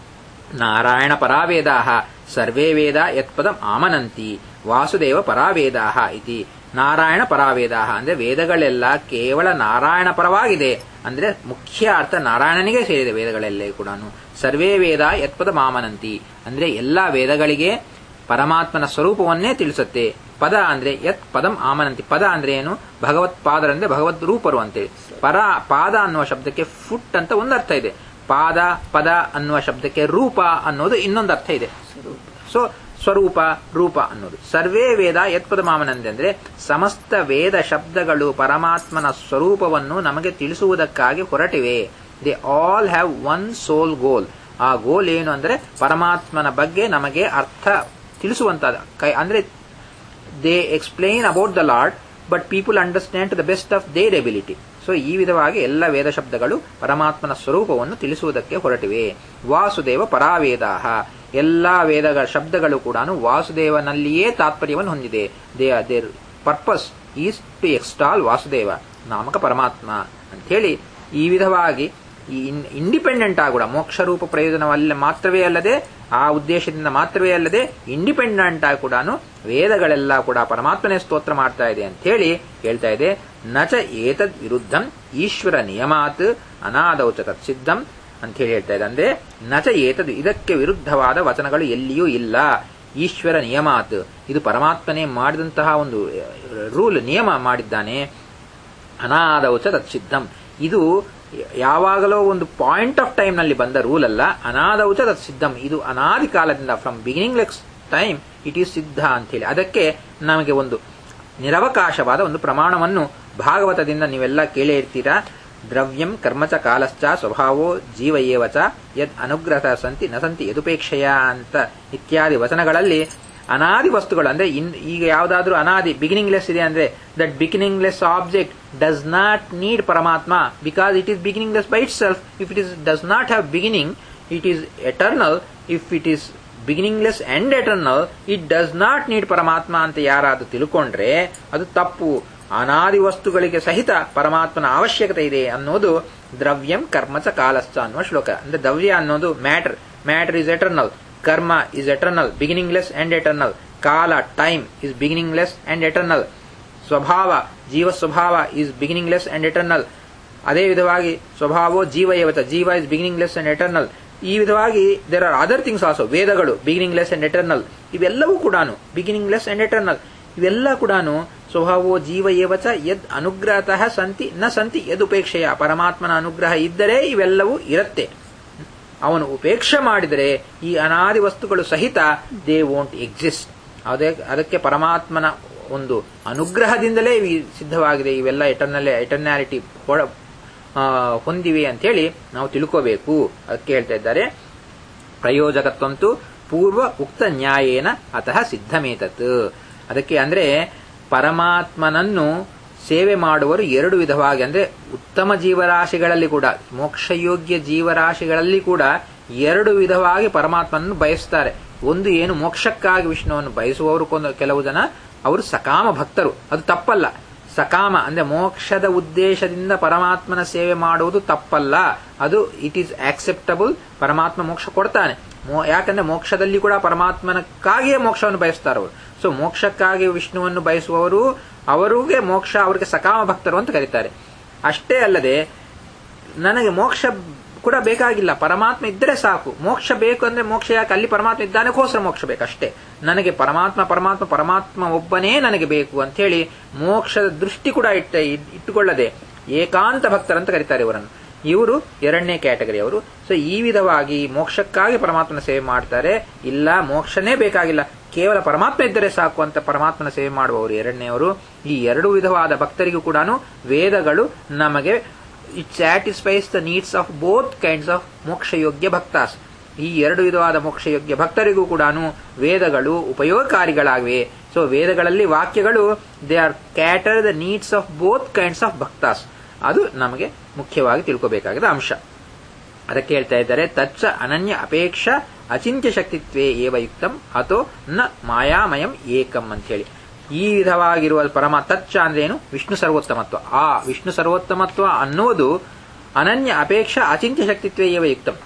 ನಾರಾಯಣ ಪರಾವೇದಾ ಸರ್ವೇ ವೇದ ಯತ್ಪದಂ ಆಮನಂತಿ ವಾಸುದೇವ ಪರಾವೇದಾ ಇತಿ ನಾರಾಯಣ ಪರಾವೇದಾ ಅಂದ್ರೆ ವೇದಗಳೆಲ್ಲ ಕೇವಲ ನಾರಾಯಣ ಪರವಾಗಿದೆ ಅಂದ್ರೆ ಮುಖ್ಯ ಅರ್ಥ ನಾರಾಯಣನಿಗೆ ಸೇರಿದೆ ವೇದಗಳೆಲ್ಲ ಕೂಡ ಸರ್ವೇ ವೇದ ಯತ್ಪದ ಮಾಮನಂತಿ ಅಂದ್ರೆ ಎಲ್ಲಾ ವೇದಗಳಿಗೆ ಪರಮಾತ್ಮನ ಸ್ವರೂಪವನ್ನೇ ತಿಳಿಸುತ್ತೆ ಪದ ಅಂದ್ರೆ ಯತ್ ಪದಂ ಆಮನಂತಿ ಪದ ಅಂದ್ರೆ ಏನು ಭಗವತ್ ಪಾದರಂದ್ರೆ ಭಗವದ್ ರೂಪರು ಅಂತೇಳಿ ಪರ ಪಾದ ಅನ್ನುವ ಶಬ್ದಕ್ಕೆ ಫುಟ್ ಅಂತ ಒಂದು ಅರ್ಥ ಇದೆ ಪಾದ ಪದ ಅನ್ನುವ ಶಬ್ದಕ್ಕೆ ರೂಪ ಅನ್ನೋದು ಇನ್ನೊಂದು ಅರ್ಥ ಇದೆ ಸೊ ಸ್ವರೂಪ ರೂಪ ಅನ್ನೋದು ಸರ್ವೇ ವೇದ ಯತ್ಪದ ಮಾಮನಂದೆ ಅಂದ್ರೆ ಸಮಸ್ತ ವೇದ ಶಬ್ದಗಳು ಪರಮಾತ್ಮನ ಸ್ವರೂಪವನ್ನು ನಮಗೆ ತಿಳಿಸುವುದಕ್ಕಾಗಿ ಹೊರಟಿವೆ they all have one sole goal ಆ ಗೋಲ್ ಏನು ಅಂದ್ರೆ ಪರಮಾತ್ಮನ ಬಗ್ಗೆ ನಮಗೆ ಅರ್ಥ ತಿಳಿಸುವಂತದ ಕೈ ಅಂದ್ರೆ they explain about the lord but people understand to the best of their ability so ಈ ವಿಧವಾಗಿ ಎಲ್ಲ ವೇದ ಶಬ್ದಗಳು ಪರಮಾತ್ಮನ ಸ್ವರೂಪವನ್ನು ತಿಳಿಸುವುದಕ್ಕೆ ಹೊರಟಿವೆ ವಾಸುದೇವ ಪರಾವೇದಾಹ ಎಲ್ಲಾ ವೇದಗಳ ಶಬ್ದಗಳು ಕೂಡ ವಾಸುದೇವನಲ್ಲಿಯೇ ತಾತ್ಪರ್ಯವನ್ನು ಹೊಂದಿದೆ the their purpose is to extol Vasudeva ನಾಮಕ ಪರಮಾತ್ಮ ಅಂಥೇಳಿ ಈ ವಿಧವಾಗಿ ಈ ಇಂಡಿಪೆಂಡೆಂಟ್ ಆಗಿ ಕೂಡ ಮೋಕ್ಷ ರೂಪ ಪ್ರಯೋಜನವಲ್ಲ ಮಾತ್ರವೇ ಅಲ್ಲದೆ ಆ ಉದ್ದೇಶದಿಂದ ಮಾತ್ರವೇ ಅಲ್ಲದೆ ಇಂಡಿಪೆಂಡೆಂಟ್ ಆಗಿ ಕೂಡ ವೇದಗಳೆಲ್ಲ ಕೂಡ ಪರಮಾತ್ಮನೇ ಸ್ತೋತ್ರ ಮಾಡ್ತಾ ಇದೆ ಅಂತ ಹೇಳಿ ಹೇಳ್ತಾ ಇದೆ ನಚ ಏತದ್ ವಿರುದ್ಧಂ ಈಶ್ವರ ನಿಯಮಾತ್ ಅನಾದೌಚ ತತ್ಸಿದ್ಧಂ ಅಂತ ಹೇಳಿ ಹೇಳ್ತಾ ಇದೆ ಅಂದ್ರೆ ನಚ ಏತದ್ ಇದಕ್ಕೆ ವಿರುದ್ಧವಾದ ವಚನಗಳು ಎಲ್ಲಿಯೂ ಇಲ್ಲ ಈಶ್ವರ ನಿಯಮಾತ್ ಇದು ಪರಮಾತ್ಮನೇ ಮಾಡಿದಂತಹ ಒಂದು ರೂಲ್ ನಿಯಮ ಮಾಡಿದ್ದಾನೆ ಅನಾದೌಚ ತತ್ಸಿದ್ಧಂ ಇದು ಯಾವಾಗಲೋ ಒಂದು ಪಾಯಿಂಟ್ ಆಫ್ ಟೈಮ್ ನಲ್ಲಿ ಬಂದ ರೂಲ್ ಅಲ್ಲ ಅನಾದೌಚ ತತ್ ಸಿದ್ಧಂ ಇದು ಅನಾದಿ ಕಾಲದಿಂದ from beginningless time it is ಸಿದ್ಧ ಅಂತ ಹೇಳಿ ಅದಕ್ಕೆ ನಮಗೆ ಒಂದು ನಿರವಕಾಶವಾದ ಒಂದು ಪ್ರಮಾಣವನ್ನು ಭಾಗವತದಿಂದ ನೀವೆಲ್ಲ ಕೇಳೇ ಇರ್ತೀರಾ ದ್ರವ್ಯಂ ಕರ್ಮಚ ಕಾಲಶ್ಚ ಸ್ವಭಾವೋ ಜೀವ ಏವಚ ಯದ್ ಅನುಗ್ರಹ ಸಂತಿ ನ ಸಂತಿ ಯದುಪೇಕ್ಷೆಯ ಅಂತ ಇತ್ಯಾದಿ ವಚನಗಳಲ್ಲಿ ಅನಾದಿ ವಸ್ತುಗಳು ಅಂದ್ರೆ ಇನ್ ಈಗ ಯಾವುದಾದ್ರೂ ಅನಾದಿ ಬಿಗಿನಿಂಗ್ ಲೆಸ್ ಇದೆ ಅಂದ್ರೆ that beginningless object does not need ಪರಮಾತ್ಮ because it is beginningless by itself if it is does not have beginning it is eternal if it is beginningless and eternal it does not need ಪರಮಾತ್ಮ ಅಂತ ಯಾರಾದ್ರೂ ತಿಳ್ಕೊಂಡ್ರೆ ಅದು ತಪ್ಪು ಅನಾದಿ ವಸ್ತುಗಳಿಗೆ ಸಹಿತ ಪರಮಾತ್ಮನ ಅವಶ್ಯಕತೆ ಇದೆ ಅನ್ನೋದು ದ್ರವ್ಯಂ ಕರ್ಮಚ ಕಾಲಶ್ಚ ಅನ್ನುವ ಶ್ಲೋಕ ಅಂದ್ರೆ ದ್ರವ್ಯ ಅನ್ನೋದು matter matter is eternal karma is eternal beginningless and eternal ಕಾಲ time is beginningless and eternal ಸ್ವಭಾವ ಜೀವ ಸ್ವಭಾವ ಇಸ್ ಬಿಗಿನಿಂಗ್ಲೆಸ್ ಅಂಡ್ ಎಟರ್ನಲ್ ಅದೇ ವಿಧವಾಗಿ ಸ್ವಭಾವೋ ಜೀವ ಏವತ ಜೀವ ಇಸ್ ಬಿಗಿನಿಂಗ್ಲೆಸ್ ಅಂಡ್ ಎಟರ್ನಲ್ ಈ ವಿಧವಾಗಿ there are other things also ವೇದಗಳು ಬಿಗಿನಿಂಗ್ಲೆಸ್ ಅಂಡ್ ಎಟರ್ನಲ್ ಇವೆಲ್ಲವೂ ಕೂಡ ಬಿಗಿನಿಂಗ್ಲೆಸ್ ಅಂಡ್ ಎಟರ್ನಲ್ ಇವೆಲ್ಲ ಕೂಡ ಸ್ವಭಾವೋ ಜೀವ ಏವಚ ಯದ್ ಅನುಗ್ರಹತಃ ಸಂತಿ ನ ಸಂತಿ ಯದ್ ಉಪೇಕ್ಷೆಯ ಪರಮಾತ್ಮನ ಅನುಗ್ರಹ ಇದ್ದರೆ ಇವೆಲ್ಲವೂ ಇರುತ್ತೆ ಅವನು ಉಪೇಕ್ಷೆ ಮಾಡಿದರೆ ಈ ಅನಾದಿ ವಸ್ತುಗಳು ಸಹಿತ ದೇ ವೋಂಟ್ ಎಕ್ಸಿಸ್ಟ್ ಅದೇ ಅದಕ್ಕೆ ಪರಮಾತ್ಮನ ಒಂದು ಅನುಗ್ರಹದಿಂದಲೇ ಸಿದ್ಧವಾಗಿದೆ ಇವೆಲ್ಲ ಎಟರ್ನಲ್ ಎಟರ್ನಾಲಿಟಿ ಹೊಂದಿವೆ ಅಂತೇಳಿ ನಾವು ತಿಳ್ಕೋಬೇಕು ಅದಕ್ಕೆ ಹೇಳ್ತಾ ಇದ್ದಾರೆ ಪ್ರಯೋಜಕತ್ವಂತು ಪೂರ್ವ ಉಕ್ತ ನ್ಯಾಯೇನ ಅತಃ ಸಿದ್ಧಮೇತತ್ ಅದಕ್ಕೆ ಅಂದ್ರೆ ಪರಮಾತ್ಮನನ್ನು ಸೇವೆ ಮಾಡುವರು ಎರಡು ವಿಧವಾಗಿ ಅಂದ್ರೆ ಉತ್ತಮ ಜೀವರಾಶಿಗಳಲ್ಲಿ ಕೂಡ ಮೋಕ್ಷಯೋಗ್ಯ ಜೀವರಾಶಿಗಳಲ್ಲಿ ಕೂಡ ಎರಡು ವಿಧವಾಗಿ ಪರಮಾತ್ಮನನ್ನು ಬಯಸ್ತಾರೆ ಒಂದು ಏನು ಮೋಕ್ಷಕ್ಕಾಗಿ ವಿಷ್ಣುವನ್ನು ಬಯಸುವವರು ಕೆಲವು ಜನ ಅವರು ಸಕಾಮ ಭಕ್ತರು ಅದು ತಪ್ಪಲ್ಲ ಸಕಾಮ ಅಂದ್ರೆ ಮೋಕ್ಷದ ಉದ್ದೇಶದಿಂದ ಪರಮಾತ್ಮನ ಸೇವೆ ಮಾಡುವುದು ತಪ್ಪಲ್ಲ ಅದು ಇಟ್ ಈಸ್ ಆಕ್ಸೆಪ್ಟಬಲ್ ಪರಮಾತ್ಮ ಮೋಕ್ಷ ಕೊಡ್ತಾನೆ ಯಾಕಂದ್ರೆ ಮೋಕ್ಷದಲ್ಲಿ ಕೂಡ ಪರಮಾತ್ಮನಕ್ಕಾಗಿಯೇ ಮೋಕ್ಷವನ್ನು ಬಯಸ್ತಾರೆ ಅವರು ಸೊ ಮೋಕ್ಷಕ್ಕಾಗಿ ವಿಷ್ಣುವನ್ನು ಬಯಸುವವರು ಅವರಿಗೆ ಮೋಕ್ಷ ಅವರಿಗೆ ಸಕಾಮ ಭಕ್ತರು ಅಂತ ಕರೀತಾರೆ ಅಷ್ಟೇ ಅಲ್ಲದೆ ನನಗೆ ಮೋಕ್ಷ ಕೂಡ ಬೇಕಾಗಿಲ್ಲ ಪರಮಾತ್ಮ ಇದ್ದರೆ ಸಾಕು ಮೋಕ್ಷ ಬೇಕು ಅಂದ್ರೆ ಮೋಕ್ಷ ಯಾಕೆ ಅಲ್ಲಿ ಪರಮಾತ್ಮ ಇದ್ದಾನಕ್ಕೋಸ್ಕರ ಮೋಕ್ಷ ಬೇಕಷ್ಟೇ ನನಗೆ ಪರಮಾತ್ಮ ಪರಮಾತ್ಮ ಪರಮಾತ್ಮ ಒಬ್ಬನೇ ನನಗೆ ಬೇಕು ಅಂತ ಹೇಳಿ ಮೋಕ್ಷದ ದೃಷ್ಟಿ ಕೂಡ ಇಟ್ಟ ಇಟ್ಟುಕೊಳ್ಳದೆ ಏಕಾಂತ ಭಕ್ತರಂತ ಕರೀತಾರೆ ಇವರನ್ನು ಇವರು ಎರಡನೇ ಕ್ಯಾಟಗರಿ ಅವರು ಸೊ ಈ ವಿಧವಾಗಿ ಮೋಕ್ಷಕ್ಕಾಗಿ ಪರಮಾತ್ಮನ ಸೇವೆ ಮಾಡ್ತಾರೆ ಇಲ್ಲ ಮೋಕ್ಷನೇ ಬೇಕಾಗಿಲ್ಲ ಕೇವಲ ಪರಮಾತ್ಮ ಇದ್ದರೆ ಸಾಕು ಅಂತ ಪರಮಾತ್ಮನ ಸೇವೆ ಮಾಡುವವರು ಎರಡನೆಯವರು ಈ ಎರಡು ವಿಧವಾದ ಭಕ್ತರಿಗೂ ಕೂಡ ವೇದಗಳು ನಮಗೆ it satisfies the needs of both kinds of ಮೋಕ್ಷಯೋಗ್ಯ ಭಕ್ತಾಸ್ ಈ ಎರಡು ವಿಧವಾದ ಮೋಕ್ಷಯೋಗ್ಯ ಭಕ್ತರಿಗೂ ಕೂಡ ವೇದಗಳು ಉಪಯೋಗಕಾರಿಗಳಾಗಿವೆ ಸೊ ವೇದಗಳಲ್ಲಿ ವಾಕ್ಯಗಳು they are cater the needs of both kinds of ಭಕ್ತಾಸ್ ಅದು ನಮಗೆ ಮುಖ್ಯವಾಗಿ ತಿಳ್ಕೋಬೇಕಾಗಿದ್ದ ಅಂಶ ಅದಕ್ಕೆ ಹೇಳ್ತಾ ಇದ್ದಾರೆ ತಚ್ಚ ಅನನ್ಯ ಅಪೇಕ್ಷ ಅಚಿಂತ್ಯ ಶಕ್ತಿತ್ವೇ ಏವ ಯುಕ್ತಂ ಅಥೋ ನ ಮಾಯಾಮಯಂ ಏಕಂ ಅಂತ ಹೇಳಿ ಈ ವಿಧವಾಗಿರುವ ಪರಮ ತಚ್ಚ ಅಂದ್ರೆ ಏನು ವಿಷ್ಣು ಸರ್ವೋತ್ತಮತ್ವ ಆ ವಿಷ್ಣು ಸರ್ವೋತ್ತಮತ್ವ ಅನ್ನುವುದು ಅನನ್ಯ ಅಪೇಕ್ಷ ಅಚಿಂತ್ಯ ಶಕ್ತಿತ್ವೇ ಏವ ಯುಕ್ತಂ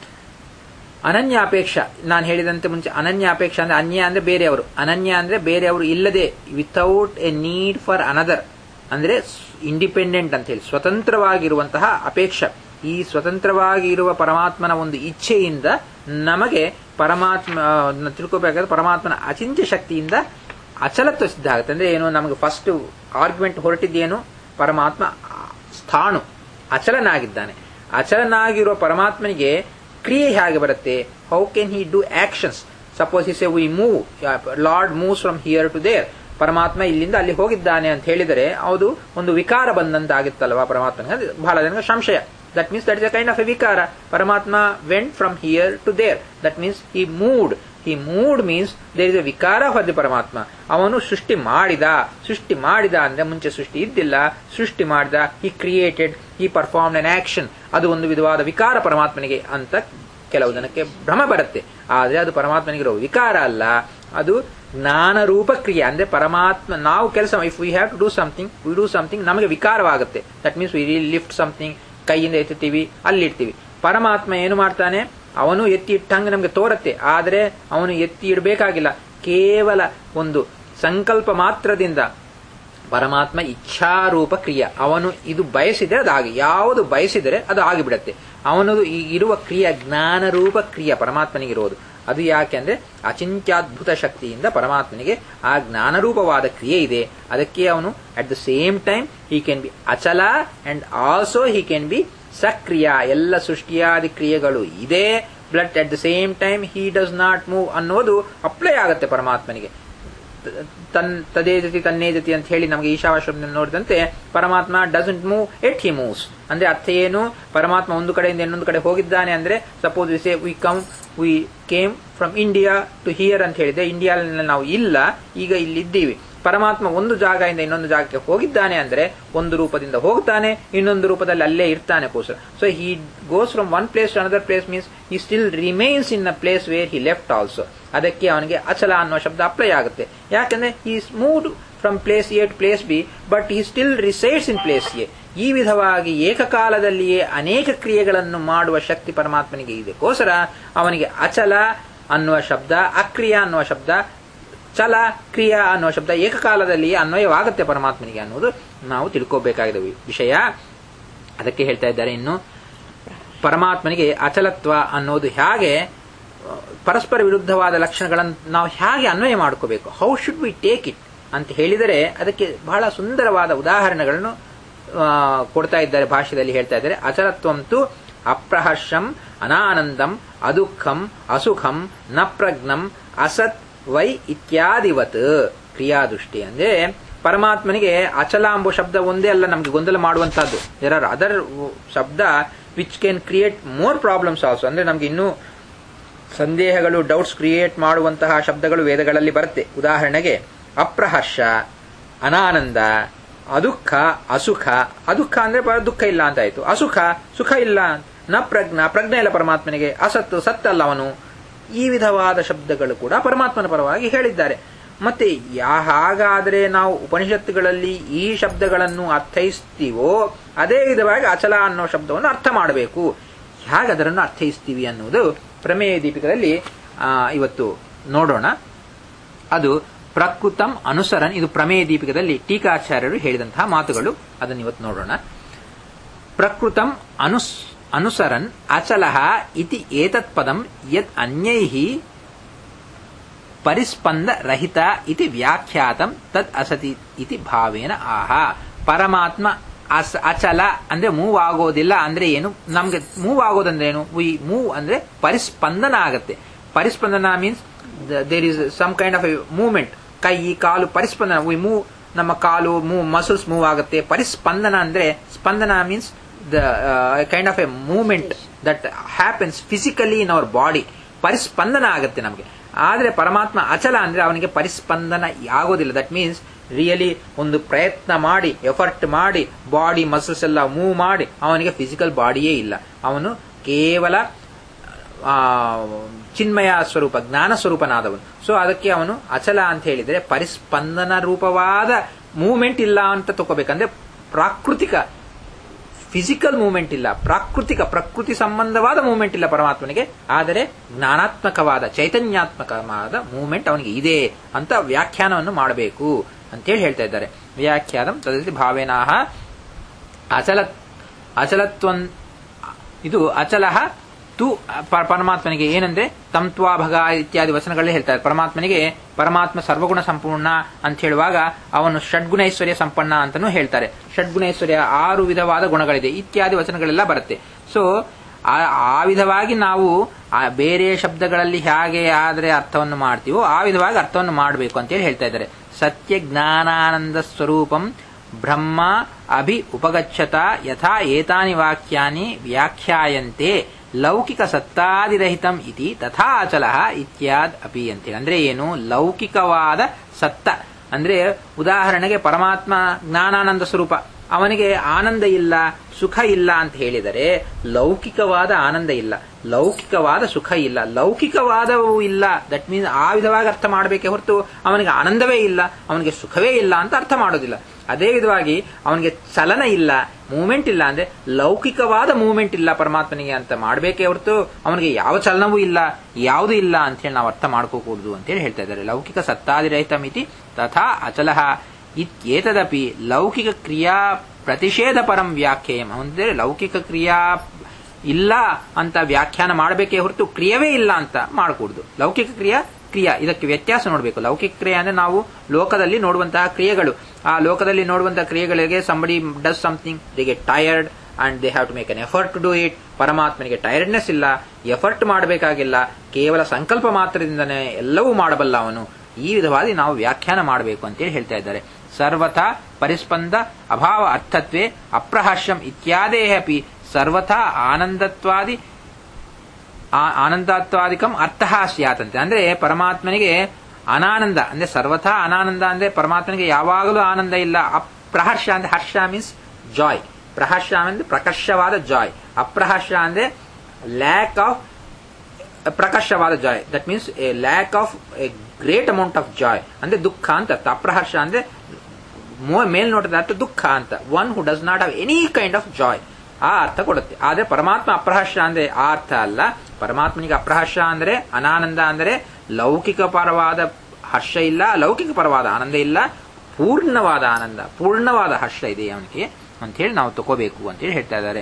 ಅನನ್ಯ ಅಪೇಕ್ಷ ನಾನು ಹೇಳಿದಂತೆ ಮುಂಚೆ ಅನನ್ಯ ಅಪೇಕ್ಷ ಅಂದ್ರೆ ಅನ್ಯ ಅಂದ್ರೆ ಬೇರೆಯವರು ಅನನ್ಯ ಅಂದ್ರೆ ಬೇರೆಯವರು ಇಲ್ಲದೆ without a need for another ಅಂದ್ರೆ ಇಂಡಿಪೆಂಡೆಂಟ್ ಅಂತ ಹೇಳಿ ಸ್ವತಂತ್ರವಾಗಿರುವಂತಹ ಅಪೇಕ್ಷ ಈ ಸ್ವತಂತ್ರವಾಗಿ ಇರುವ ಪರಮಾತ್ಮನ ಒಂದು ಇಚ್ಛೆಯಿಂದ ನಮಗೆ ಪರಮಾತ್ಮ ತಿಳ್ಕೋಬೇಕಾದ್ರೆ ಪರಮಾತ್ಮನ ಅಚಿಂತ್ಯ ಶಕ್ತಿಯಿಂದ ಅಚಲತ್ವ ಸಿದ್ಧ ಆಗುತ್ತೆ ಅಂದ್ರೆ ಏನು ನಮಗೆ ಫಸ್ಟ್ ಆರ್ಗ್ಯುಮೆಂಟ್ ಹೊರಟಿದ್ದೇನು ಪರಮಾತ್ಮ ಸ್ಥಾಣು ಅಚಲನಾಗಿದ್ದಾನೆ ಅಚಲನಾಗಿರುವ ಪರಮಾತ್ಮನಿಗೆ ಕ್ರಿಯೆ ಹೇಗೆ ಬರುತ್ತೆ how can he do actions suppose is a we move lord moves from here to there ಪರಮಾತ್ಮ ಇಲ್ಲಿಂದ ಅಲ್ಲಿ ಹೋಗಿದ್ದಾನೆ ಅಂತ ಹೇಳಿದರೆ ಅದು ಒಂದು ವಿಕಾರ ಬಂದಂತ ಆಗಿತ್ತಲ್ವಾ ಪರಮಾತ್ಮನಿಗೆ ಅದು ಬಹಳ ಜನಕ್ಕೆ ಸಂಶಯ that means that is a kind of a ವಿಕಾರ ಪರಮಾತ್ಮ went from here to there that means he moved he moved means there is a ವಿಕಾರ ಫಾರ್ ದಿ ಪರಮಾತ್ಮ ಅವನು ಸೃಷ್ಟಿ ಮಾಡಿದ ಸೃಷ್ಟಿ ಮಾಡಿದ ಅಂದ್ರೆ ಮುಂಚೆ ಸೃಷ್ಟಿ ಇದ್ದಿಲ್ಲ ಸೃಷ್ಟಿ ಮಾಡಿದ ಈ ಕ್ರಿಯೇಟೆಡ್ ಈ ಪರ್ಫಾರ್ಮ್ ಅನ್ ಆಕ್ಷನ್ ಅದು ಒಂದು ವಿಧವಾದ ವಿಕಾರ ಪರಮಾತ್ಮನಿಗೆ ಅಂತ ಕೆಲವು ಜನಕ್ಕೆ ಭ್ರಮ ಬರುತ್ತೆ ಆದ್ರೆ ಅದು ಪರಮಾತ್ಮನಿಗಿರೋ ವಿಕಾರ ಅಲ್ಲ ಅದು ಜ್ಞಾನರೂಪ ಕ್ರಿಯೆ ಅಂದ್ರೆ ಪರಮಾತ್ಮ ನಾವು ಕೆಲಸ if we have to do something we do something ನಮಗೆ ವಿಕಾರವಾಗುತ್ತೆ that means we lift something ಕೈಯಿಂದ ಎತ್ತುತ್ತೀವಿ ಅಲ್ಲಿಡ್ತೀವಿ ಪರಮಾತ್ಮ ಏನು ಮಾಡ್ತಾನೆ ಅವನು ಎತ್ತಿ ಇಟ್ಟಂಗೆ ನಮಗೆ ತೋರತ್ತೆ ಆದರೆ ಅವನು ಎತ್ತಿ ಇಡಬೇಕಾಗಿಲ್ಲ ಕೇವಲ ಒಂದು ಸಂಕಲ್ಪ ಮಾತ್ರದಿಂದ ಪರಮಾತ್ಮ ಇಚ್ಛಾರೂಪ ಕ್ರಿಯೆ ಅವನು ಇದು ಬಯಸಿದರೆ ಅದಾಗಿ ಯಾವುದು ಬಯಸಿದರೆ ಅದು ಆಗಿಬಿಡತ್ತೆ ಅವನದು ಈ ಇರುವ ಕ್ರಿಯೆ ಜ್ಞಾನರೂಪ ಕ್ರಿಯೆ ಪರಮಾತ್ಮನಿಗಿರೋದು ಅದು ಯಾಕೆಂದ್ರೆ ಅಚಿಂತ್ಯದ್ಭುತ ಶಕ್ತಿಯಿಂದ ಪರಮಾತ್ಮನಿಗೆ ಆ ಜ್ಞಾನರೂಪವಾದ ಕ್ರಿಯೆ ಇದೆ ಅದಕ್ಕೆ ಅವನು at the same time he can be ಅಚಲ and also he can be ಸಕ್ರಿಯ ಎಲ್ಲ ಸೃಷ್ಟಿಯಾದಿ ಕ್ರಿಯೆಗಳು ಇದೆ ಬ್ಲಡ್ at the same time he does not move ಅನ್ನೋದು ಅಪ್ಲೈ ಆಗುತ್ತೆ ಪರಮಾತ್ಮನಿಗೆ ತನ್ ತದೇ ಜತಿ ತನ್ನೇ ಜತಿ ಅಂತ ಹೇಳಿ ನಮಗೆ ಈಶಾವಾಶ್ರಮದಲ್ಲಿ ನೋಡಿದಂತೆ ಪರಮಾತ್ಮ doesn't move yet he moves ಅಂದ್ರೆ ಅರ್ಥ ಏನು ಪರಮಾತ್ಮ ಒಂದು ಕಡೆಯಿಂದ ಇನ್ನೊಂದು ಕಡೆ ಹೋಗಿದ್ದಾನೆ ಅಂದ್ರೆ suppose we say we come we came from India to here ಅಂತ ಹೇಳಿದ್ರೆ ಇಂಡಿಯಾದಲ್ಲಿ ನಾವು ಇಲ್ಲ ಈಗ ಇಲ್ಲಿದ್ದೀವಿ ಪರಮಾತ್ಮ ಒಂದು ಜಾಗದಿಂದ ಇನ್ನೊಂದು ಜಾಗಕ್ಕೆ ಹೋಗಿದ್ದಾನೆ ಅಂದ್ರೆ ಒಂದು ರೂಪದಿಂದ ಹೋಗ್ತಾನೆ ಇನ್ನೊಂದು ರೂಪದಲ್ಲಿ ಅಲ್ಲೇ ಇರ್ತಾನೆ ಕೋಸ್ಕರ so he goes from one place to another place means he still remains in a place where he left also ಅದಕ್ಕೆ ಅವನಿಗೆ ಅಚಲ ಅನ್ನುವ ಶಬ್ದ ಅಪ್ಲೈ ಆಗುತ್ತೆ ಯಾಕಂದ್ರೆ he moved from place A to place B but he still resides in place A ಈ ವಿಧವಾಗಿ ಏಕಕಾಲದಲ್ಲಿಯೇ ಅನೇಕ ಕ್ರಿಯೆಗಳನ್ನು ಮಾಡುವ ಶಕ್ತಿ ಪರಮಾತ್ಮನಿಗೆ ಇದಕ್ಕೋಸ್ಕರ ಅವನಿಗೆ ಅಚಲ ಅನ್ನುವ ಶಬ್ದ ಅಕ್ರಿಯ ಅನ್ನುವ ಶಬ್ದ ಚಲ ಕ್ರಿಯಾ ಅನ್ನುವ ಶಬ್ದ ಏಕಕಾಲದಲ್ಲಿ ಅನ್ವಯವಾಗುತ್ತೆ ಪರಮಾತ್ಮನಿಗೆ ಅನ್ನೋದು ನಾವು ತಿಳ್ಕೋಬೇಕಾಗಿದೆ ವಿಷಯ ಅದಕ್ಕೆ ಹೇಳ್ತಾ ಇದ್ದಾರೆ ಇನ್ನು ಪರಮಾತ್ಮನಿಗೆ ಅಚಲತ್ವ ಅನ್ನೋದು ಹೇಗೆ ಪರಸ್ಪರ ವಿರುದ್ಧವಾದ ಲಕ್ಷಣಗಳನ್ನು ನಾವು ಹೇಗೆ ಅನ್ವಯ ಮಾಡ್ಕೋಬೇಕು how should we take it ಅಂತ ಹೇಳಿದರೆ ಅದಕ್ಕೆ ಬಹಳ ಸುಂದರವಾದ ಉದಾಹರಣೆಗಳನ್ನು ಕೊಡ್ತಾ ಇದ್ದಾರೆ ಭಾಷೆಯಲ್ಲಿ ಹೇಳ್ತಾ ಇದ್ದಾರೆ ಅಚಲತ್ವಂತು ಅಪ್ರಹರ್ಷಂ ಅನಾನಂದಂ ಅದುಃಖಂ ಅಸುಖಂ ನ ಪ್ರಜ್ಞಂ ಅಸತ್ ವೈ ಇತ್ಯಾದಿವತ್ ಕ್ರಿಯಾದೃಷ್ಟಿ ಅಂದ್ರೆ ಪರಮಾತ್ಮನಿಗೆ ಅಚಲ ಎಂಬ ಶಬ್ದ ಒಂದೇ ಅಲ್ಲ ನಮಗೆ ಗೊಂದಲ ಮಾಡುವಂತಹದ್ದು ದೇರ್ ಆರ್ ಅದರ್ ಶಬ್ದ which can create more problems also ಅಂದ್ರೆ ನಮ್ಗೆ ಇನ್ನೂ ಸಂದೇಹಗಳು ಡೌಟ್ಸ್ ಕ್ರಿಯೇಟ್ ಮಾಡುವಂತಹ ಶಬ್ದಗಳು ವೇದಗಳಲ್ಲಿ ಬರುತ್ತೆ ಉದಾಹರಣೆಗೆ ಅಪ್ರಹರ್ಷ ಅನಾನಂದ ಅದುಃಖ ಅಸುಖ ಅದುಃಖ ಅಂದ್ರೆ ದುಃಖ ಇಲ್ಲ ಅಂತ ಆಯ್ತು ಅಸುಖ ಸುಖ ಇಲ್ಲ ನ ಪ್ರಜ್ಞ ಪ್ರಜ್ಞೆ ಇಲ್ಲ ಪರಮಾತ್ಮನಿಗೆ ಅಸತ್ತು ಸತ್ತಲ್ಲ ಅವನು ಈ ವಿಧವಾದ ಶಬ್ದಗಳು ಕೂಡ ಪರಮಾತ್ಮನ ಪರವಾಗಿ ಹೇಳಿದ್ದಾರೆ ಮತ್ತೆ ಹಾಗಾದರೆ ನಾವು ಉಪನಿಷತ್ತುಗಳಲ್ಲಿ ಈ ಶಬ್ದಗಳನ್ನು ಅರ್ಥೈಸ್ತೀವೋ ಅದೇ ವಿಧವಾಗಿ ಅಚಲ ಅನ್ನೋ ಶಬ್ದವನ್ನು ಅರ್ಥ ಮಾಡಬೇಕು ಹೇಗೆ ಅದನ್ನು ಅರ್ಥೈಸ್ತೀವಿ ಅನ್ನುವುದು ಪ್ರಮೇಯ ದೀಪಿಕದಲ್ಲಿ ಇವತ್ತು ನೋಡೋಣ ಅದು ಪ್ರಕೃತಂ ಅನುಸರನ್ ಇದು ಪ್ರಮೇಯ ದೀಪಿಕದಲ್ಲಿ ಟೀಕಾಚಾರ್ಯರು ಹೇಳಿದಂತಹ ಮಾತುಗಳು ಅದನ್ನು ಇವತ್ತು ನೋಡೋಣ ಪ್ರಕೃತಂ ಅನುಸ್ ಅನುಸರನ್ ಅಚಲಃ ಇತಿ ಏತತ್ ಪದಂ ಯದ್ ಅನ್ಯೈಃ ಪರಿಸ್ಪಂದ ರಹಿತ ಇತಿ ವ್ಯಾಖ್ಯಾತಂ ತದ್ ಅಸತಿ ಇತಿ ಭಾವೇನ ಆಹ ಪರಮಾತ್ಮ ಅಸ ಅಚಲ ಅಂದ್ರೆ ಮೂವ್ ಆಗೋದಿಲ್ಲ ಅಂದ್ರೆ ಏನು ನಮ್ಗೆ ಮೂವ್ ಆಗೋದಂದ್ರೆ ಏನು ವಿ ಮೂವ್ ಅಂದ್ರೆ ಪರಿಸ್ಪಂದನ ಆಗತ್ತೆ ಪರಿಸ್ಪಂದನ means there is some kind of a movement ಕೈ ಕಾಲು ಪರಿಸ್ಪಂದನ ವಿ ಮೂವ್ ನಮ್ಮ ಕಾಲು ಮೂವ್ ಮಸಲ್ಸ್ ಮೂವ್ ಆಗುತ್ತೆ ಪರಿಸ್ಪಂದನ ಅಂದ್ರೆ ಸ್ಪಂದನ means the kind of a movement that happens physically in our body ಪರಿಸ್ಪಂದನ ಆಗುತ್ತೆ ನಮಗೆ ಆದರೆ ಪರಮಾತ್ಮ ಅಚಲ ಅಂದ್ರೆ ಅವನಿಗೆ ಪರಿಸ್ಪಂದನ ಆಗೋದಿಲ್ಲ ದಟ್ ಮೀನ್ಸ್ ರಿಯಲಿ ಒಂದು ಪ್ರಯತ್ನ ಮಾಡಿ ಎಫರ್ಟ್ ಮಾಡಿ ಬಾಡಿ ಮಸಲ್ಸ್ ಎಲ್ಲ ಮೂವ್ ಮಾಡಿ ಅವನಿಗೆ ಫಿಸಿಕಲ್ ಬಾಡಿಯೇ ಇಲ್ಲ ಅವನು ಕೇವಲ ಚಿನ್ಮಯ ಸ್ವರೂಪ ಜ್ಞಾನ ಸ್ವರೂಪನಾದವನು ಸೊ ಅದಕ್ಕೆ ಅವನು ಅಚಲ ಅಂತ ಹೇಳಿದರೆ ಪರಿಸ್ಪಂದನ ರೂಪವಾದ ಮೂವ್ಮೆಂಟ್ ಇಲ್ಲ ಅಂತ ತಗೋಬೇಕಂದ್ರೆ ಪ್ರಾಕೃತಿಕ ಫಿಸಿಕಲ್ ಮೂವ್ಮೆಂಟ್ ಇಲ್ಲ ಪ್ರಾಕೃತಿಕ ಪ್ರಕೃತಿ ಸಂಬಂಧವಾದ ಮೂವ್ಮೆಂಟ್ ಇಲ್ಲ ಪರಮಾತ್ಮನಿಗೆ ಆದರೆ ಜ್ಞಾನಾತ್ಮಕವಾದ ಚೈತನ್ಯಾತ್ಮಕವಾದ ಮೂವ್ಮೆಂಟ್ ಅವನಿಗೆ ಇದೆ ಅಂತ ವ್ಯಾಖ್ಯಾನವನ್ನು ಮಾಡಬೇಕು ಅಂತೇಳಿ ಹೇಳ್ತಾ ಇದ್ದಾರೆ ವ್ಯಾಖ್ಯಾನಂ ತದತಿ ಭಾವೇನಾಹ ಅಚಲ ಅಚಲತ್ವನ್ ಇದು ಅಚಲಹ ತು ಪರಮಾತ್ಮನಿಗೆ ಏನಂದ್ರೆ ತಂತ್ವಾಭಗ ಇತ್ಯಾದಿ ವಚನಗಳೇ ಹೇಳ್ತಾರೆ ಪರಮಾತ್ಮನಿಗೆ ಪರಮಾತ್ಮ ಸರ್ವಗುಣ ಸಂಪೂರ್ಣ ಅಂತ ಹೇಳುವಾಗ ಅವನು ಷಡ್ಗುಣೈಶ್ವರ್ಯ ಸಂಪನ್ನ ಅಂತಾನೂ ಹೇಳ್ತಾರೆ ಷಡ್ಗುಣೈಶ್ವರ್ಯ ಆರು ವಿಧವಾದ ಗುಣಗಳಿದೆ ಇತ್ಯಾದಿ ವಚನಗಳೆಲ್ಲ ಬರುತ್ತೆ ಸೊ ಆ ವಿಧವಾಗಿ ನಾವು ಆ ಬೇರೆ ಶಬ್ದಗಳಲ್ಲಿ ಹೇಗೆ ಆದರೆ ಅರ್ಥವನ್ನು ಮಾಡ್ತೀವೋ ಆ ವಿಧವಾಗಿ ಅರ್ಥವನ್ನು ಮಾಡಬೇಕು ಅಂತೇಳಿ ಹೇಳ್ತಾ ಇದ್ದಾರೆ ಸತ್ಯ ಜ್ಞಾನಾನಂದ ಸ್ವರೂಪಂ ಬ್ರಹ್ಮ ಅಭಿ ಉಪಗಚ್ಚತ ಯಥಾ ಏತಾನಿ ವಾಕ್ಯಾನಿ ವ್ಯಾಖ್ಯಾಯಂತೆ ಲೌಕಿಕ ಸತ್ತಾದಿರಹಿತಂ ಇತಿ ತಥಾ ಅಚಲ ಇತ್ಯಾದ್ ಅಪಿ ಅಂತೇಳಿ ಅಂದ್ರೆ ಏನು ಲೌಕಿಕವಾದ ಸತ್ತ ಅಂದ್ರೆ ಉದಾಹರಣೆಗೆ ಪರಮಾತ್ಮ ಜ್ಞಾನಾನಂದ ಸ್ವರೂಪ ಅವನಿಗೆ ಆನಂದ ಇಲ್ಲ ಸುಖ ಇಲ್ಲ ಅಂತ ಹೇಳಿದರೆ ಲೌಕಿಕವಾದ ಆನಂದ ಇಲ್ಲ ಲೌಕಿಕವಾದ ಸುಖ ಇಲ್ಲ ಲೌಕಿಕವಾದವೂ ಇಲ್ಲ ದಟ್ ಮೀನ್ಸ್ ಆ ವಿಧವಾಗಿ ಅರ್ಥ ಮಾಡಬೇಕೆ ಹೊರತು ಅವನಿಗೆ ಆನಂದವೇ ಇಲ್ಲ ಅವನಿಗೆ ಸುಖವೇ ಇಲ್ಲ ಅಂತ ಅರ್ಥ ಮಾಡೋದಿಲ್ಲ ಅದೇ ವಿಧವಾಗಿ ಅವನಿಗೆ ಚಲನ ಇಲ್ಲ ಮೂಮೆಂಟ್ ಇಲ್ಲ ಅಂದ್ರೆ ಲೌಕಿಕವಾದ ಮೂಮೆಂಟ್ ಇಲ್ಲ ಪರಮಾತ್ಮನಿಗೆ ಅಂತ ಮಾಡಬೇಕೇ ಹೊರತು ಅವನಿಗೆ ಯಾವ ಚಲನವೂ ಇಲ್ಲ ಯಾವುದೂ ಇಲ್ಲ ಅಂತ ಹೇಳಿ ನಾವು ಅರ್ಥ ಮಾಡ್ಕೋಕೂಡುದು ಅಂತೇಳಿ ಹೇಳ್ತಾ ಇದ್ದಾರೆ ಲೌಕಿಕ ಸತ್ತಾದಿರಹಿತ ಮಿತಿ ತಥಾ ಅಚಲಹ ಇತ್ಯೇತದಪಿ ಲೌಕಿಕ ಕ್ರಿಯಾ ಪ್ರತಿಷೇಧ ಪರಂ ವ್ಯಾಖ್ಯೇಯಂ ಅಂದ್ರೆ ಲೌಕಿಕ ಕ್ರಿಯಾ ಇಲ್ಲ ಅಂತ ವ್ಯಾಖ್ಯಾನ ಮಾಡಬೇಕೇ ಹೊರತು ಕ್ರಿಯವೇ ಇಲ್ಲ ಅಂತ ಮಾಡಕೂಡುದು ಲೌಕಿಕ ಕ್ರಿಯಾ ಕ್ರಿಯಾ ಇದಕ್ಕೆ ವ್ಯತ್ಯಾಸ ನೋಡಬೇಕು ಲೌಕಿಕ ಕ್ರಿಯೆ ಅಂದ್ರೆ ನಾವು ಲೋಕದಲ್ಲಿ ನೋಡುವಂತಹ ಕ್ರಿಯೆಗಳು ಆ ಲೋಕದಲ್ಲಿ ನೋಡುವಂತಹ ಕ್ರಿಯೆಗಳಿಗೆ somebody does something they get tired and they have to make an effort to do it ಪರಮಾತ್ಮನಿಗೆ ಟೈರ್ಡ್ನೆಸ್ ಇಲ್ಲ ಎಫರ್ಟ್ ಮಾಡಬೇಕಾಗಿಲ್ಲ ಕೇವಲ ಸಂಕಲ್ಪ ಮಾತ್ರದಿಂದನೇ ಎಲ್ಲವೂ ಮಾಡಬಲ್ಲ ಅವನು ಈ ವಿಧವಾಗಿ ನಾವು ವ್ಯಾಖ್ಯಾನ ಮಾಡಬೇಕು ಅಂತೇಳಿ ಹೇಳ್ತಾ ಇದ್ದಾರೆ ಸರ್ವಥಾ ಪರಿಸ್ಪಂದ ಅಭಾವ ಅರ್ಥತ್ವೇ ಅಪ್ರಹರ್ಷಂ ಇತ್ಯಾದೇ ಅಪಿ ಸರ್ವಥಾ ಆನಂದತ್ವಾದಿ ಆನಂದತ್ವಾದಿಕಂ ಅರ್ಥ ಸ್ಯಾತಂತೆ ಅಂದ್ರೆ ಪರಮಾತ್ಮನಿಗೆ ಅನಾನಂದ ಅಂದ್ರೆ ಸರ್ವಥಾ ಅನಾನಂದ ಅಂದ್ರೆ ಪರಮಾತ್ಮನಿಗೆ ಯಾವಾಗಲೂ ಆನಂದ ಇಲ್ಲ ಅಪ್ರಹರ್ಷ ಅಂದ್ರೆ ಹರ್ಷ ಮೀನ್ಸ್ ಜಾಯ್ ಪ್ರಹರ್ಷ ಅಂದ್ರೆ ಪ್ರಕರ್ಷವಾದ ಜಾಯ್ ಅಪ್ರಹರ್ಷ ಅಂದ್ರೆ ಲ್ಯಾಕ್ ಆಫ್ ಪ್ರಕರ್ಷವಾದ joy that means a lack of a great amount of joy ಅಂದ್ರೆ ದುಃಖ ಅಂತ ಅರ್ಥ ಅಪ್ರಹರ್ಷ ಅಂದ್ರೆ ಮೇಲ್ನೋಟದ ಅರ್ಥ ದುಃಖ ಅಂತ one who does not have any kind of joy ಆ ಅರ್ಥ ಕೊಡುತ್ತೆ ಆದ್ರೆ ಪರಮಾತ್ಮ ಅಪ್ರಹರ್ಷ ಅಂದ್ರೆ ಆ ಅರ್ಥ ಅಲ್ಲ ಪರಮಾತ್ಮನಿಗೆ ಅಪ್ರಹರ್ಷ ಅಂದ್ರೆ ಅನಾನಂದ ಅಂದ್ರೆ ಲೌಕಿಕ ಪರವಾದ ಹರ್ಷ ಇಲ್ಲ ಲೌಕಿಕ ಪರವಾದ ಆನಂದ ಇಲ್ಲ ಪೂರ್ಣವಾದ ಆನಂದ ಪೂರ್ಣವಾದ ಹರ್ಷ ಇದೆ ಅವನಿಗೆ ಅಂತ ಹೇಳಿ ನಾವು ತಗೋಬೇಕು ಅಂತೇಳಿ ಹೇಳ್ತಾ ಇದ್ದಾರೆ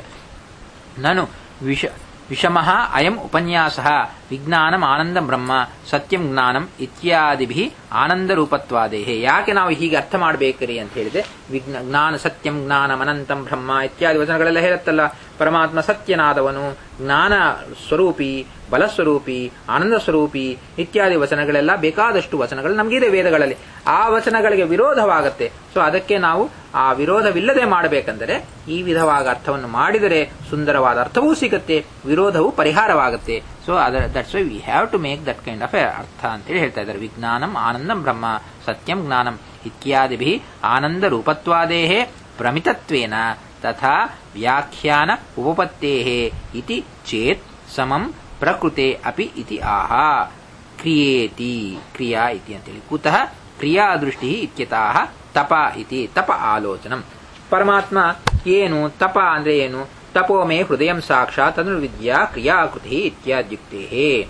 ನಾನು ವಿಷ ವಿಷಮಃ ಅಯಂ ಉಪನ್ಯಾಸ ವಿಜ್ಞಾನಂ ಆನಂದ ಬ್ರಹ್ಮ ಸತ್ಯಂ ಜ್ಞಾನಂ ಇತ್ಯಾದಿಭಿ ಆನಂದ ರೂಪತ್ವಾದೇಹೆ ಯಾಕೆ ನಾವು ಹೀಗೆ ಅರ್ಥ ಮಾಡಬೇಕ್ರಿ ಅಂತ ಹೇಳಿದೆ ವಿಜ್ಞ ಜ್ಞಾನ ಸತ್ಯಂ ಜ್ಞಾನಂ ಅನಂತಂ ಬ್ರಹ್ಮ ಇತ್ಯಾದಿ ವಚನಗಳೆಲ್ಲ ಹೇಳುತ್ತಲ್ಲ ಪರಮಾತ್ಮ ಸತ್ಯನಾದವನು ಜ್ಞಾನ ಸ್ವರೂಪಿ ಬಲಸ್ವರೂಪಿ ಆನಂದ ಸ್ವರೂಪಿ ಇತ್ಯಾದಿ ವಚನಗಳೆಲ್ಲ ಬೇಕಾದಷ್ಟು ವಚನಗಳು ನಮಗಿದೆ ವೇದಗಳಲ್ಲಿ ಆ ವಚನಗಳಿಗೆ ವಿರೋಧವಾಗುತ್ತೆ ಸೊ ಅದಕ್ಕೆ ನಾವು ಆ ವಿರೋಧವಿಲ್ಲದೆ ಮಾಡಬೇಕೆಂದರೆ ಈ ವಿಧವಾದ ಅರ್ಥವನ್ನು ಮಾಡಿದರೆ ಸುಂದರವಾದ ಅರ್ಥವೂ ಸಿಗುತ್ತೆ ವಿರೋಧವು ಪರಿಹಾರವಾಗುತ್ತೆ ಸೊ ಅದರ that's why we have to make that kind of a ಅರ್ಥ ಅಂತೇಳಿ ಹೇಳ್ತಾ ಇದ್ದಾರೆ ವಿಜ್ಞಾನಂ ಆನಂದಂ ಬ್ರಹ್ಮ ಸತ್ಯಂ ಜ್ಞಾನಂ ಇತ್ಯಾದಿಭಿ ಆನಂದ ರೂಪತ್ವಾದೇಹೇ ಪ್ರಮಿತತ್ವೇನ ತಥಾ ವ್ಯಾಖ್ಯಾನ ಉಪಪತ್ತೇಹೇ ಇತಿ ಚೇತ್ ಸಮಂ ಪ್ರಕೃತೆ ಅಪಿ ಇತಿ ಆಹ ಕ್ರಿಯೇತಿ ಕ್ರಿಯಾ ಇತಿ ಅಂತೇಳಿ ಕುತಃ ಕ್ರಿಯಾ ದೃಷ್ಟಿ ಇತ್ಯತಃ ತಪ ಇತಿ ತಪ ಆಲೋಚನಂ ಪರಮಾತ್ಮ ಏನು ತಪ ಅಂದ್ರೆ ಏನು ತಪೋ ಮೇ ಹೃದಯ ಸಾಕ್ಷಾತ್ ಅಂದ್ರೆ ವಿದ್ಯಾ ಕ್ರಿಯಾಕೃತಿ ಇತ್ಯಾದ್ಯುಕ್ತೇ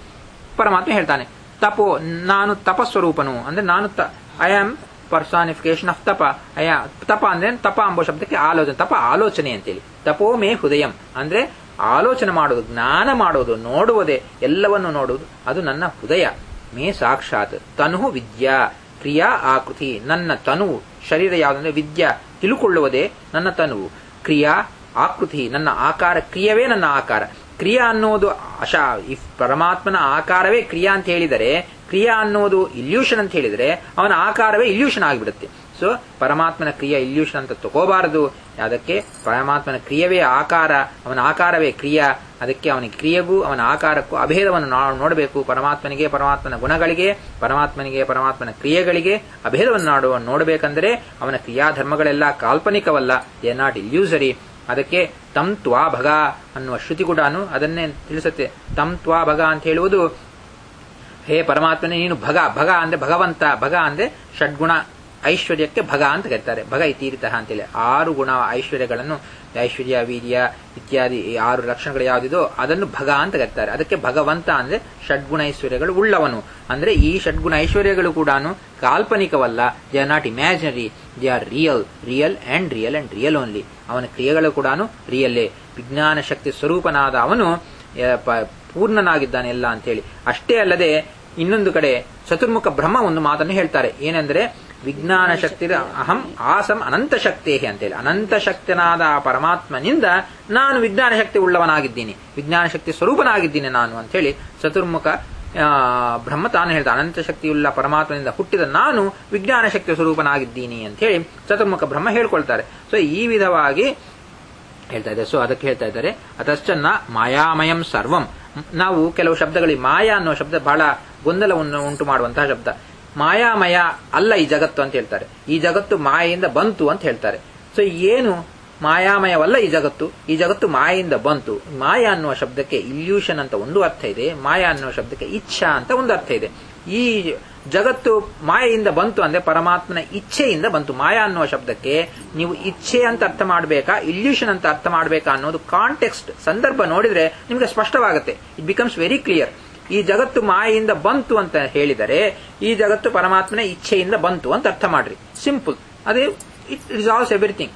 ಪರಮಾತ್ಮ ಹೇಳ್ತಾನೆ ತಪೋ ನಾನು ತಪಸ್ವರೂಪನು ಅಂದ್ರೆ ನಾನು ಐ ಆಮ್ ಪರ್ಸಾನಿಫಿಕೇಶನ್ ಆಫ್ ತಪ ಅಯ ತಪ ಅಂದ್ರೆ ತಪ ಎಂಬ ಶಬ್ದಕ್ಕೆ ಆಲೋಚನೆ ತಪ ಆಲೋಚನೆ ಅಂತೇಳಿ ತಪೋ ಮೇ ಹೃದಯಂ ಅಂದ್ರೆ ಆಲೋಚನೆ ಮಾಡೋದು ಜ್ಞಾನ ಮಾಡೋದು ನೋಡುವುದೇ ಎಲ್ಲವನ್ನು ನೋಡುವುದು ಅದು ನನ್ನ ಹೃದಯ ಮೇ ಸಾಕ್ಷಾತ್ ತನು ವಿದ್ಯಾ ಕ್ರಿಯಾ ಆಕೃತಿ ನನ್ನ ತನುವು ಶರೀರ ಯಾವುದಂದ್ರೆ ವಿದ್ಯಾ ತಿಳುಕೊಳ್ಳುವುದೇ ನನ್ನ ತನುವು ಕ್ರಿಯಾ ಆಕೃತಿ ನನ್ನ ಆಕಾರ ಕ್ರಿಯವೇ ನನ್ನ ಆಕಾರ ಕ್ರಿಯಾ ಅನ್ನೋದು ಅಶಾ ಇಫ್ ಪರಮಾತ್ಮನ ಆಕಾರವೇ ಕ್ರಿಯಾ ಅಂತ ಹೇಳಿದರೆ ಕ್ರಿಯಾ ಅನ್ನೋದು ಇಲ್ಯೂಷನ್ ಅಂತ ಹೇಳಿದರೆ ಅವನ ಆಕಾರವೇ ಇಲ್ಯೂಷನ್ ಆಗಿಬಿಡುತ್ತೆ ಸೊ ಪರಮಾತ್ಮನ ಕ್ರಿಯಾ ಇಲ್ಯೂಷನ್ ಅಂತ ತಗೋಬಾರದು ಅದಕ್ಕೆ ಪರಮಾತ್ಮನ ಕ್ರಿಯವೇ ಆಕಾರ ಅವನ ಆಕಾರವೇ ಕ್ರಿಯಾ ಅದಕ್ಕೆ ಅವನ ಕ್ರಿಯೆಗೂ ಅವನ ಆಕಾರಕ್ಕೂ ಅಭೇದವನ್ನು ನಾವು ನೋಡಬೇಕು ಪರಮಾತ್ಮನಿಗೆ ಪರಮಾತ್ಮನ ಗುಣಗಳಿಗೆ ಪರಮಾತ್ಮನಿಗೆ ಪರಮಾತ್ಮನ ಕ್ರಿಯೆಗಳಿಗೆ ಅಭೇದವನ್ನು ನಾಡುವ ನೋಡಬೇಕಂದ್ರೆ ಅವನ ಕ್ರಿಯಾಧರ್ಮಗಳೆಲ್ಲ ಕಾಲ್ಪನಿಕವಲ್ಲ ದೇ ಆರ್ ನಾಟ್ ಇಲ್ಯೂಸರಿ ಅದಕ್ಕೆ ತಂ ತ್ವಾ ಭಗ ಅನ್ನುವ ಶ್ರುತಿ ಕೂಡ ಅದನ್ನೇ ತಿಳಿಸುತ್ತೆ ತಂ ತ್ವಾ ಭಗ ಅಂತ ಹೇಳುವುದು ಹೇ ಪರಮಾತ್ಮನೇ ನೀನು ಭಗ ಭಗ ಅಂದ್ರೆ ಭಗವಂತ ಭಗ ಅಂದ್ರೆ ಷಡ್ಗುಣ ಐಶ್ವರ್ಯಕ್ಕೆ ಭಗ ಅಂತ ಕರೀತಾರೆ ಭಗ ಇತೀರಿತಃ ಅಂತೇಳಿ ಆರು ಗುಣ ಐಶ್ವರ್ಯಗಳನ್ನು ಐಶ್ವರ್ಯ ವೀರ್ಯ ಇತ್ಯಾದಿ ಆರು ಲಕ್ಷಣಗಳು ಯಾವುದಿದೋ ಅದನ್ನು ಭಗ ಅಂತ ಕರೀತಾರೆ ಅದಕ್ಕೆ ಭಗವಂತ ಅಂದ್ರೆ ಷಡ್ಗುಣ ಐಶ್ವರ್ಯಗಳು ಉಳ್ಳವನು ಅಂದ್ರೆ ಈ ಷಡ್ಗುಣ ಐಶ್ವರ್ಯಗಳು ಕೂಡ ಕಾಲ್ಪನಿಕವಲ್ಲ they are not imaginary they are real real and real and real only ಅವನ ಕ್ರಿಯೆಗಳು ಕೂಡ ರಿಯಲ್ಲೇ ವಿಜ್ಞಾನ ಶಕ್ತಿ ಸ್ವರೂಪನಾದ ಅವನು ಪೂರ್ಣನಾಗಿದ್ದಾನೆ ಎಲ್ಲ ಅಂತೇಳಿ ಅಷ್ಟೇ ಅಲ್ಲದೆ ಇನ್ನೊಂದು ಕಡೆ ಚತುರ್ಮುಖ ಬ್ರಹ್ಮ ಒಂದು ಮಾತನ್ನು ಹೇಳ್ತಾರೆ ಏನೆಂದ್ರೆ ವಿಜ್ಞಾನ ಶಕ್ತಿ ಅಹಂ ಆಸಂ ಅನಂತ ಶಕ್ತಿ ಅಂತೇಳಿ ಅನಂತ ಶಕ್ತನಾದ ಆ ಪರಮಾತ್ಮನಿಂದ ನಾನು ವಿಜ್ಞಾನ ಶಕ್ತಿ ಉಳ್ಳವನಾಗಿದ್ದೀನಿ ವಿಜ್ಞಾನ ಶಕ್ತಿ ಸ್ವರೂಪನಾಗಿದ್ದೀನಿ ನಾನು ಅಂತ ಹೇಳಿ ಚತುರ್ಮುಖ ಆ, ಬ್ರಹ್ಮ ತಾನು ಹೇಳ್ದ ಅನಂತ ಶಕ್ತಿಯುಳ್ಳ ಪರಮಾತ್ಮನಿಂದ ಹುಟ್ಟಿದ ನಾನು ವಿಜ್ಞಾನ ಶಕ್ತಿ ಸ್ವರೂಪನಾಗಿದ್ದೀನಿ ಅಂತ ಹೇಳಿ ಚತುರ್ಮುಖ ಬ್ರಹ್ಮ ಹೇಳ್ಕೊಳ್ತಾರೆ ಸೊ ಈ ವಿಧವಾಗಿ ಹೇಳ್ತಾ ಇದ್ದಾರೆ ಸೊ ಅದಕ್ಕೆ ಹೇಳ್ತಾ ಇದ್ದಾರೆ ಅದಶ್ಚನ್ನ ಮಾಯಾಮಯಂ ಸರ್ವಂ ನಾವು ಕೆಲವು ಶಬ್ದಗಳಿಗೆ ಮಾಯಾ ಅನ್ನೋ ಶಬ್ದ ಬಹಳ ಗೊಂದಲವನ್ನು ಉಂಟು ಮಾಡುವಂತಹ ಶಬ್ದ ಮಾಯಾಮಯ ಅಲ್ಲ ಈ ಜಗತ್ತು ಅಂತ ಹೇಳ್ತಾರೆ ಈ ಜಗತ್ತು ಮಾಯೆಯಿಂದ ಬಂತು ಅಂತ ಹೇಳ್ತಾರೆ ಸೊ ಏನು ಮಾಯಾಮಯವಲ್ಲ ಈ ಜಗತ್ತು ಈ ಜಗತ್ತು ಮಾಯೆಯಿಂದ ಬಂತು ಮಾಯಾ ಅನ್ನುವ ಶಬ್ದಕ್ಕೆ ಇಲ್ಯೂಷನ್ ಅಂತ ಒಂದು ಅರ್ಥ ಇದೆ ಮಾಯಾ ಅನ್ನುವ ಶಬ್ದಕ್ಕೆ ಇಚ್ಛಾ ಅಂತ ಒಂದು ಅರ್ಥ ಇದೆ ಈ ಜಗತ್ತು ಮಾಯೆಯಿಂದ ಬಂತು ಅಂದ್ರೆ ಪರಮಾತ್ಮನ ಇಚ್ಛೆಯಿಂದ ಬಂತು ಮಾಯಾ ಅನ್ನುವ ಶಬ್ದಕ್ಕೆ ನೀವು ಇಚ್ಛೆ ಅಂತ ಅರ್ಥ ಮಾಡಬೇಕಾ ಇಲ್ಯೂಷನ್ ಅಂತ ಅರ್ಥ ಮಾಡಬೇಕಾ ಅನ್ನೋದು ಕಾಂಟೆಕ್ಸ್ಟ್ ಸಂದರ್ಭ ನೋಡಿದ್ರೆ ನಿಮಗೆ ಸ್ಪಷ್ಟವಾಗುತ್ತೆ ಇಟ್ ಬಿಕಮ್ಸ್ ವೆರಿ ಕ್ಲಿಯರ್ ಈ ಜಗತ್ತು ಮಾಯೆಯಿಂದ ಬಂತು ಅಂತ ಹೇಳಿದರೆ ಈ ಜಗತ್ತು ಪರಮಾತ್ಮನ ಇಚ್ಛೆಯಿಂದ ಬಂತು ಅಂತ ಅರ್ಥ ಮಾಡ್ರಿ ಸಿಂಪಲ್ ಅದೇ ಇಟ್ ರಿಸಾಲ್ವ್ಸ್ ಎವ್ರಿಥಿಂಗ್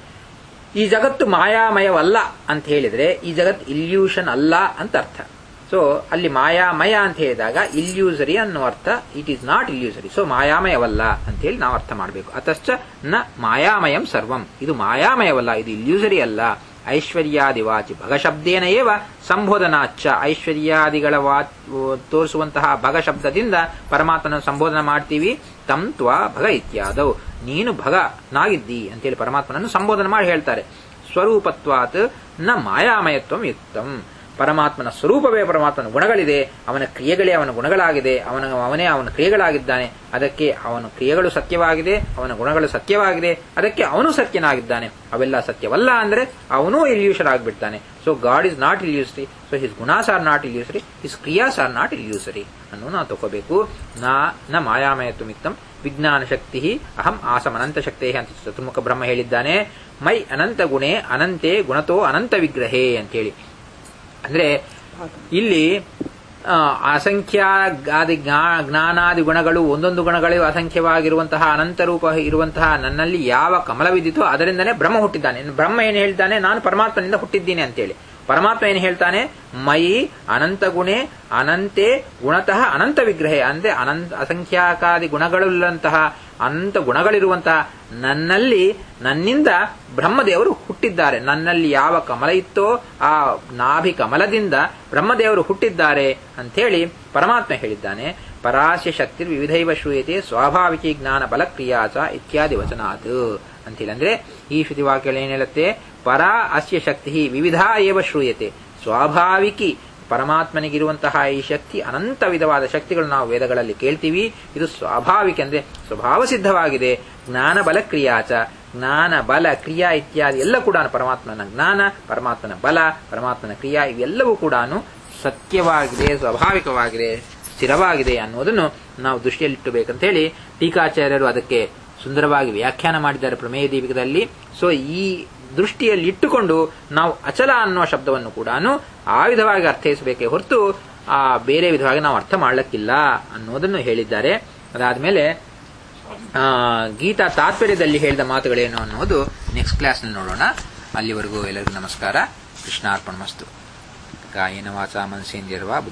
ಈ ಜಗತ್ತು ಮಾಯಾಮಯವಲ್ಲ ಅಂತ ಹೇಳಿದ್ರೆ ಈ ಜಗತ್ ಇಲ್ಯೂಷನ್ ಅಲ್ಲ ಅಂತ ಅರ್ಥ ಸೊ ಅಲ್ಲಿ ಮಾಯಾಮಯ ಅಂತ ಹೇಳಿದಾಗ ಇಲ್ಯೂಸರಿ ಅನ್ನೋ ಅರ್ಥ it is not illusory so ಮಾಯಾಮಯವಲ್ಲ ಅಂತ ಹೇಳಿ ನಾವು ಅರ್ಥ ಮಾಡಬೇಕು ಅತಶ್ಚ ನ ಮಾಯಾಮಯಂ ಸರ್ವಂ ಇದು ಮಾಯಾಮಯವಲ್ಲ ಇದು ಇಲ್ಯೂಸರಿ ಅಲ್ಲ ಐಶ್ವರ್ಯಾದಿವಾಚಿ ಭಗಶಬ್ದೇನ ಏವ ಸಂಬೋಧನಾಚ್ಚ ಐಶ್ವರ್ಯಾದಿಗಳ ವಾ ತೋರಿಸುವಂತಹ ಭಗ ಶಬ್ದದಿಂದ ಪರಮಾತ್ಮನ ಸಂಬೋಧನೆ ಮಾಡ್ತೀವಿ ತಂ ತ್ವಾ ಭಗ ಇತ್ಯಾದವು ನೀನು ಭಗನಾಗಿದ್ದಿ ಅಂತೇಳಿ ಪರಮಾತ್ಮನನ್ನು ಸಂಬೋಧನೆ ಮಾಡಿ ಹೇಳ್ತಾರೆ ಸ್ವರೂಪತ್ವಾತ್ ನ ಮಾಯಾಮಯತ್ವಂ ಯುಕ್ತಂ ಪರಮಾತ್ಮನ ಸ್ವರೂಪವೇ ಪರಮಾತ್ಮನ ಗುಣಗಳಿದೆ ಅವನ ಕ್ರಿಯೆಗಳೇ ಅವನ ಗುಣಗಳಾಗಿದೆ ಅವನ ಅವನೇ ಅವನ ಕ್ರಿಯೆಗಳಾಗಿದ್ದಾನೆ ಅದಕ್ಕೆ ಅವನ ಕ್ರಿಯೆಗಳು ಸತ್ಯವಾಗಿದೆ ಅವನ ಗುಣಗಳು ಸತ್ಯವಾಗಿದೆ ಅದಕ್ಕೆ ಅವನು ಸತ್ಯನಾಗಿದ್ದಾನೆ ಅವೆಲ್ಲ ಸತ್ಯವಲ್ಲ ಅಂದ್ರೆ ಅವನೂ ಇಲ್ಯೂಷರ್ ಆಗಿಬಿಡ್ತಾನೆ so God is not illusory so his ಗುಣಾಸ್ ಆರ್ ನಾಟ್ ಇಲ್ಯೂಸರಿ ಹಿಸ್ ಕ್ರಿಯಾಸ್ ಆರ್ ನಾಟ್ ಇಲ್ಯೂಸರಿ ಅನ್ನೋ ನಾವು ತಗೋಬೇಕು ನಾ ನ ಮಾಯಾಮಯತ್ವ ಮಿತ್ತಂ ವಿಜ್ಞಾನ ಶಕ್ತಿ ಅಹಂ ಆಸಂ ಅನಂತ ಶಕ್ತಿ ಅಂತ ಚತುರ್ಮುಖ ಬ್ರಹ್ಮ ಹೇಳಿದ್ದಾನೆ ಮೈ ಅನಂತ ಗುಣೆ ಅನಂತೆ ಗುಣತೋ ಅನಂತ ವಿಗ್ರಹೇ ಅಂತೇಳಿ ಅಂದ್ರೆ ಇಲ್ಲಿ ಆ, ಅಸಂಖ್ಯಾದಿ ಜ್ಞಾ- ಜ್ಞಾನಾದಿ ಗುಣಗಳು ಒಂದೊಂದು ಗುಣಗಳು ಅಸಂಖ್ಯವಾಗಿರುವಂತಹ ಅನಂತ ರೂಪ ಇರುವಂತಹ ನನ್ನಲ್ಲಿ ಯಾವ ಕಮಲವಿದ್ದಿತೋ ಅದರಿಂದನೇ ಬ್ರಹ್ಮ ಹುಟ್ಟಿದ್ದಾನೆ ಇನ್ನು ಬ್ರಹ್ಮ ಏನು ಹೇಳ್ತಾನೆ ನಾನು ಪರಮಾತ್ಮನಿಂದ ಹುಟ್ಟಿದ್ದೀನಿ ಅಂತೇಳಿ ಪರಮಾತ್ಮ ಏನು ಹೇಳ್ತಾನೆ ಮಯಿ ಅನಂತ ಗುಣೆ ಅನಂತೆ ಗುಣತಃ ಅನಂತ ವಿಗ್ರಹೇ ಅಂದ್ರೆ ಅನಂತ ಅಸಂಖ್ಯಾಕಾದಿ ಗುಣಗಳುಳ್ಳಂತಹ ಅನಂತ ಗುಣಗಳಿರುವಂತಹ ನನ್ನಲ್ಲಿ ನನ್ನಿಂದ ಬ್ರಹ್ಮದೇವರು ಹುಟ್ಟಿದ್ದಾರೆ ನನ್ನಲ್ಲಿ ಯಾವ ಕಮಲ ಇತ್ತೋ ಆ ನಾಭಿ ಕಮಲದಿಂದ ಬ್ರಹ್ಮದೇವರು ಹುಟ್ಟಿದ್ದಾರೆ ಅಂಥೇಳಿ ಪರಮಾತ್ಮ ಹೇಳಿದ್ದಾನೆ ಪರಾಸ್ಯ ಶಕ್ತಿ ವಿವಿಧೈವ ಶ್ರೂಯತೆ ಸ್ವಾಭಾವಿಕ ಜ್ಞಾನ ಬಲಕ್ರಿಯಾಚ ಇತ್ಯಾದಿ ವಚನಾತ್ ಅಂತೇಳಿ ಅಂದ್ರೆ ಈ ಶ್ರುತಿ ವಾಕ್ಯಗಳು ಏನ್ ಹೇಳುತ್ತೆ ಪರ ಅಸ್ಯ ಶಕ್ತಿ ವಿವಿಧ ಏವ ಶ್ರೂಯತೆ ಸ್ವಾಭಾವಿಕಿ ಪರಮಾತ್ಮನಿಗಿರುವಂತಹ ಈ ಶಕ್ತಿ ಅನಂತ ವಿಧವಾದ ಶಕ್ತಿಗಳು ನಾವು ವೇದಗಳಲ್ಲಿ ಕೇಳ್ತೀವಿ ಇದು ಸ್ವಾಭಾವಿಕ ಅಂದ್ರೆ ಸ್ವಭಾವ ಸಿದ್ಧವಾಗಿದೆ ಜ್ಞಾನ ಬಲ ಕ್ರಿಯಾಚ ಜ್ಞಾನ ಬಲ ಕ್ರಿಯಾ ಇತ್ಯಾದಿ ಎಲ್ಲ ಕೂಡ ಪರಮಾತ್ಮನ ಜ್ಞಾನ ಪರಮಾತ್ಮನ ಬಲ ಪರಮಾತ್ಮನ ಕ್ರಿಯಾ ಇವೆಲ್ಲವೂ ಕೂಡ ಸತ್ಯವಾಗಿದೆ ಸ್ವಾಭಾವಿಕವಾಗಿದೆ ಸ್ಥಿರವಾಗಿದೆ ಅನ್ನೋದನ್ನು ನಾವು ದೃಷ್ಟಿಯಲ್ಲಿಟ್ಟಬೇಕಂತ ಹೇಳಿ ಟೀಕಾಚಾರ್ಯರು ಅದಕ್ಕೆ ಸುಂದರವಾಗಿ ವ್ಯಾಖ್ಯಾನ ಮಾಡಿದ್ದಾರೆ ಪ್ರಮೇಯ ದೀಪಿಕದಲ್ಲಿ ಸೊ ಈ ದೃಷ್ಟಿಯಲ್ಲಿ ಇಟ್ಟುಕೊಂಡು ನಾವು ಅಚಲ ಅನ್ನುವ ಶಬ್ದವನ್ನು ಕೂಡ ಆ ವಿಧವಾಗಿ ಅರ್ಥೈಸಬೇಕೇ ಹೊರತು ಆ ಬೇರೆ ವಿಧವಾಗಿ ನಾವು ಅರ್ಥ ಮಾಡಲಿಕ್ಕಿಲ್ಲ ಅನ್ನೋದನ್ನು ಹೇಳಿದ್ದಾರೆ ಅದಾದ್ಮೇಲೆ ಆ, ಗೀತಾ ತಾತ್ಪರ್ಯದಲ್ಲಿ ಹೇಳಿದ ಮಾತುಗಳೇನು ಅನ್ನೋದು ನೆಕ್ಸ್ಟ್ ಕ್ಲಾಸ್ನಲ್ಲಿ ನೋಡೋಣ ಅಲ್ಲಿವರೆಗೂ ಎಲ್ಲರಿಗೂ ನಮಸ್ಕಾರ ಕೃಷ್ಣಾರ್ಪಣ ಮಸ್ತು ಕಾಯಿನ ವಾಚ ಮನಸ್ಸೇಂದಿರುವ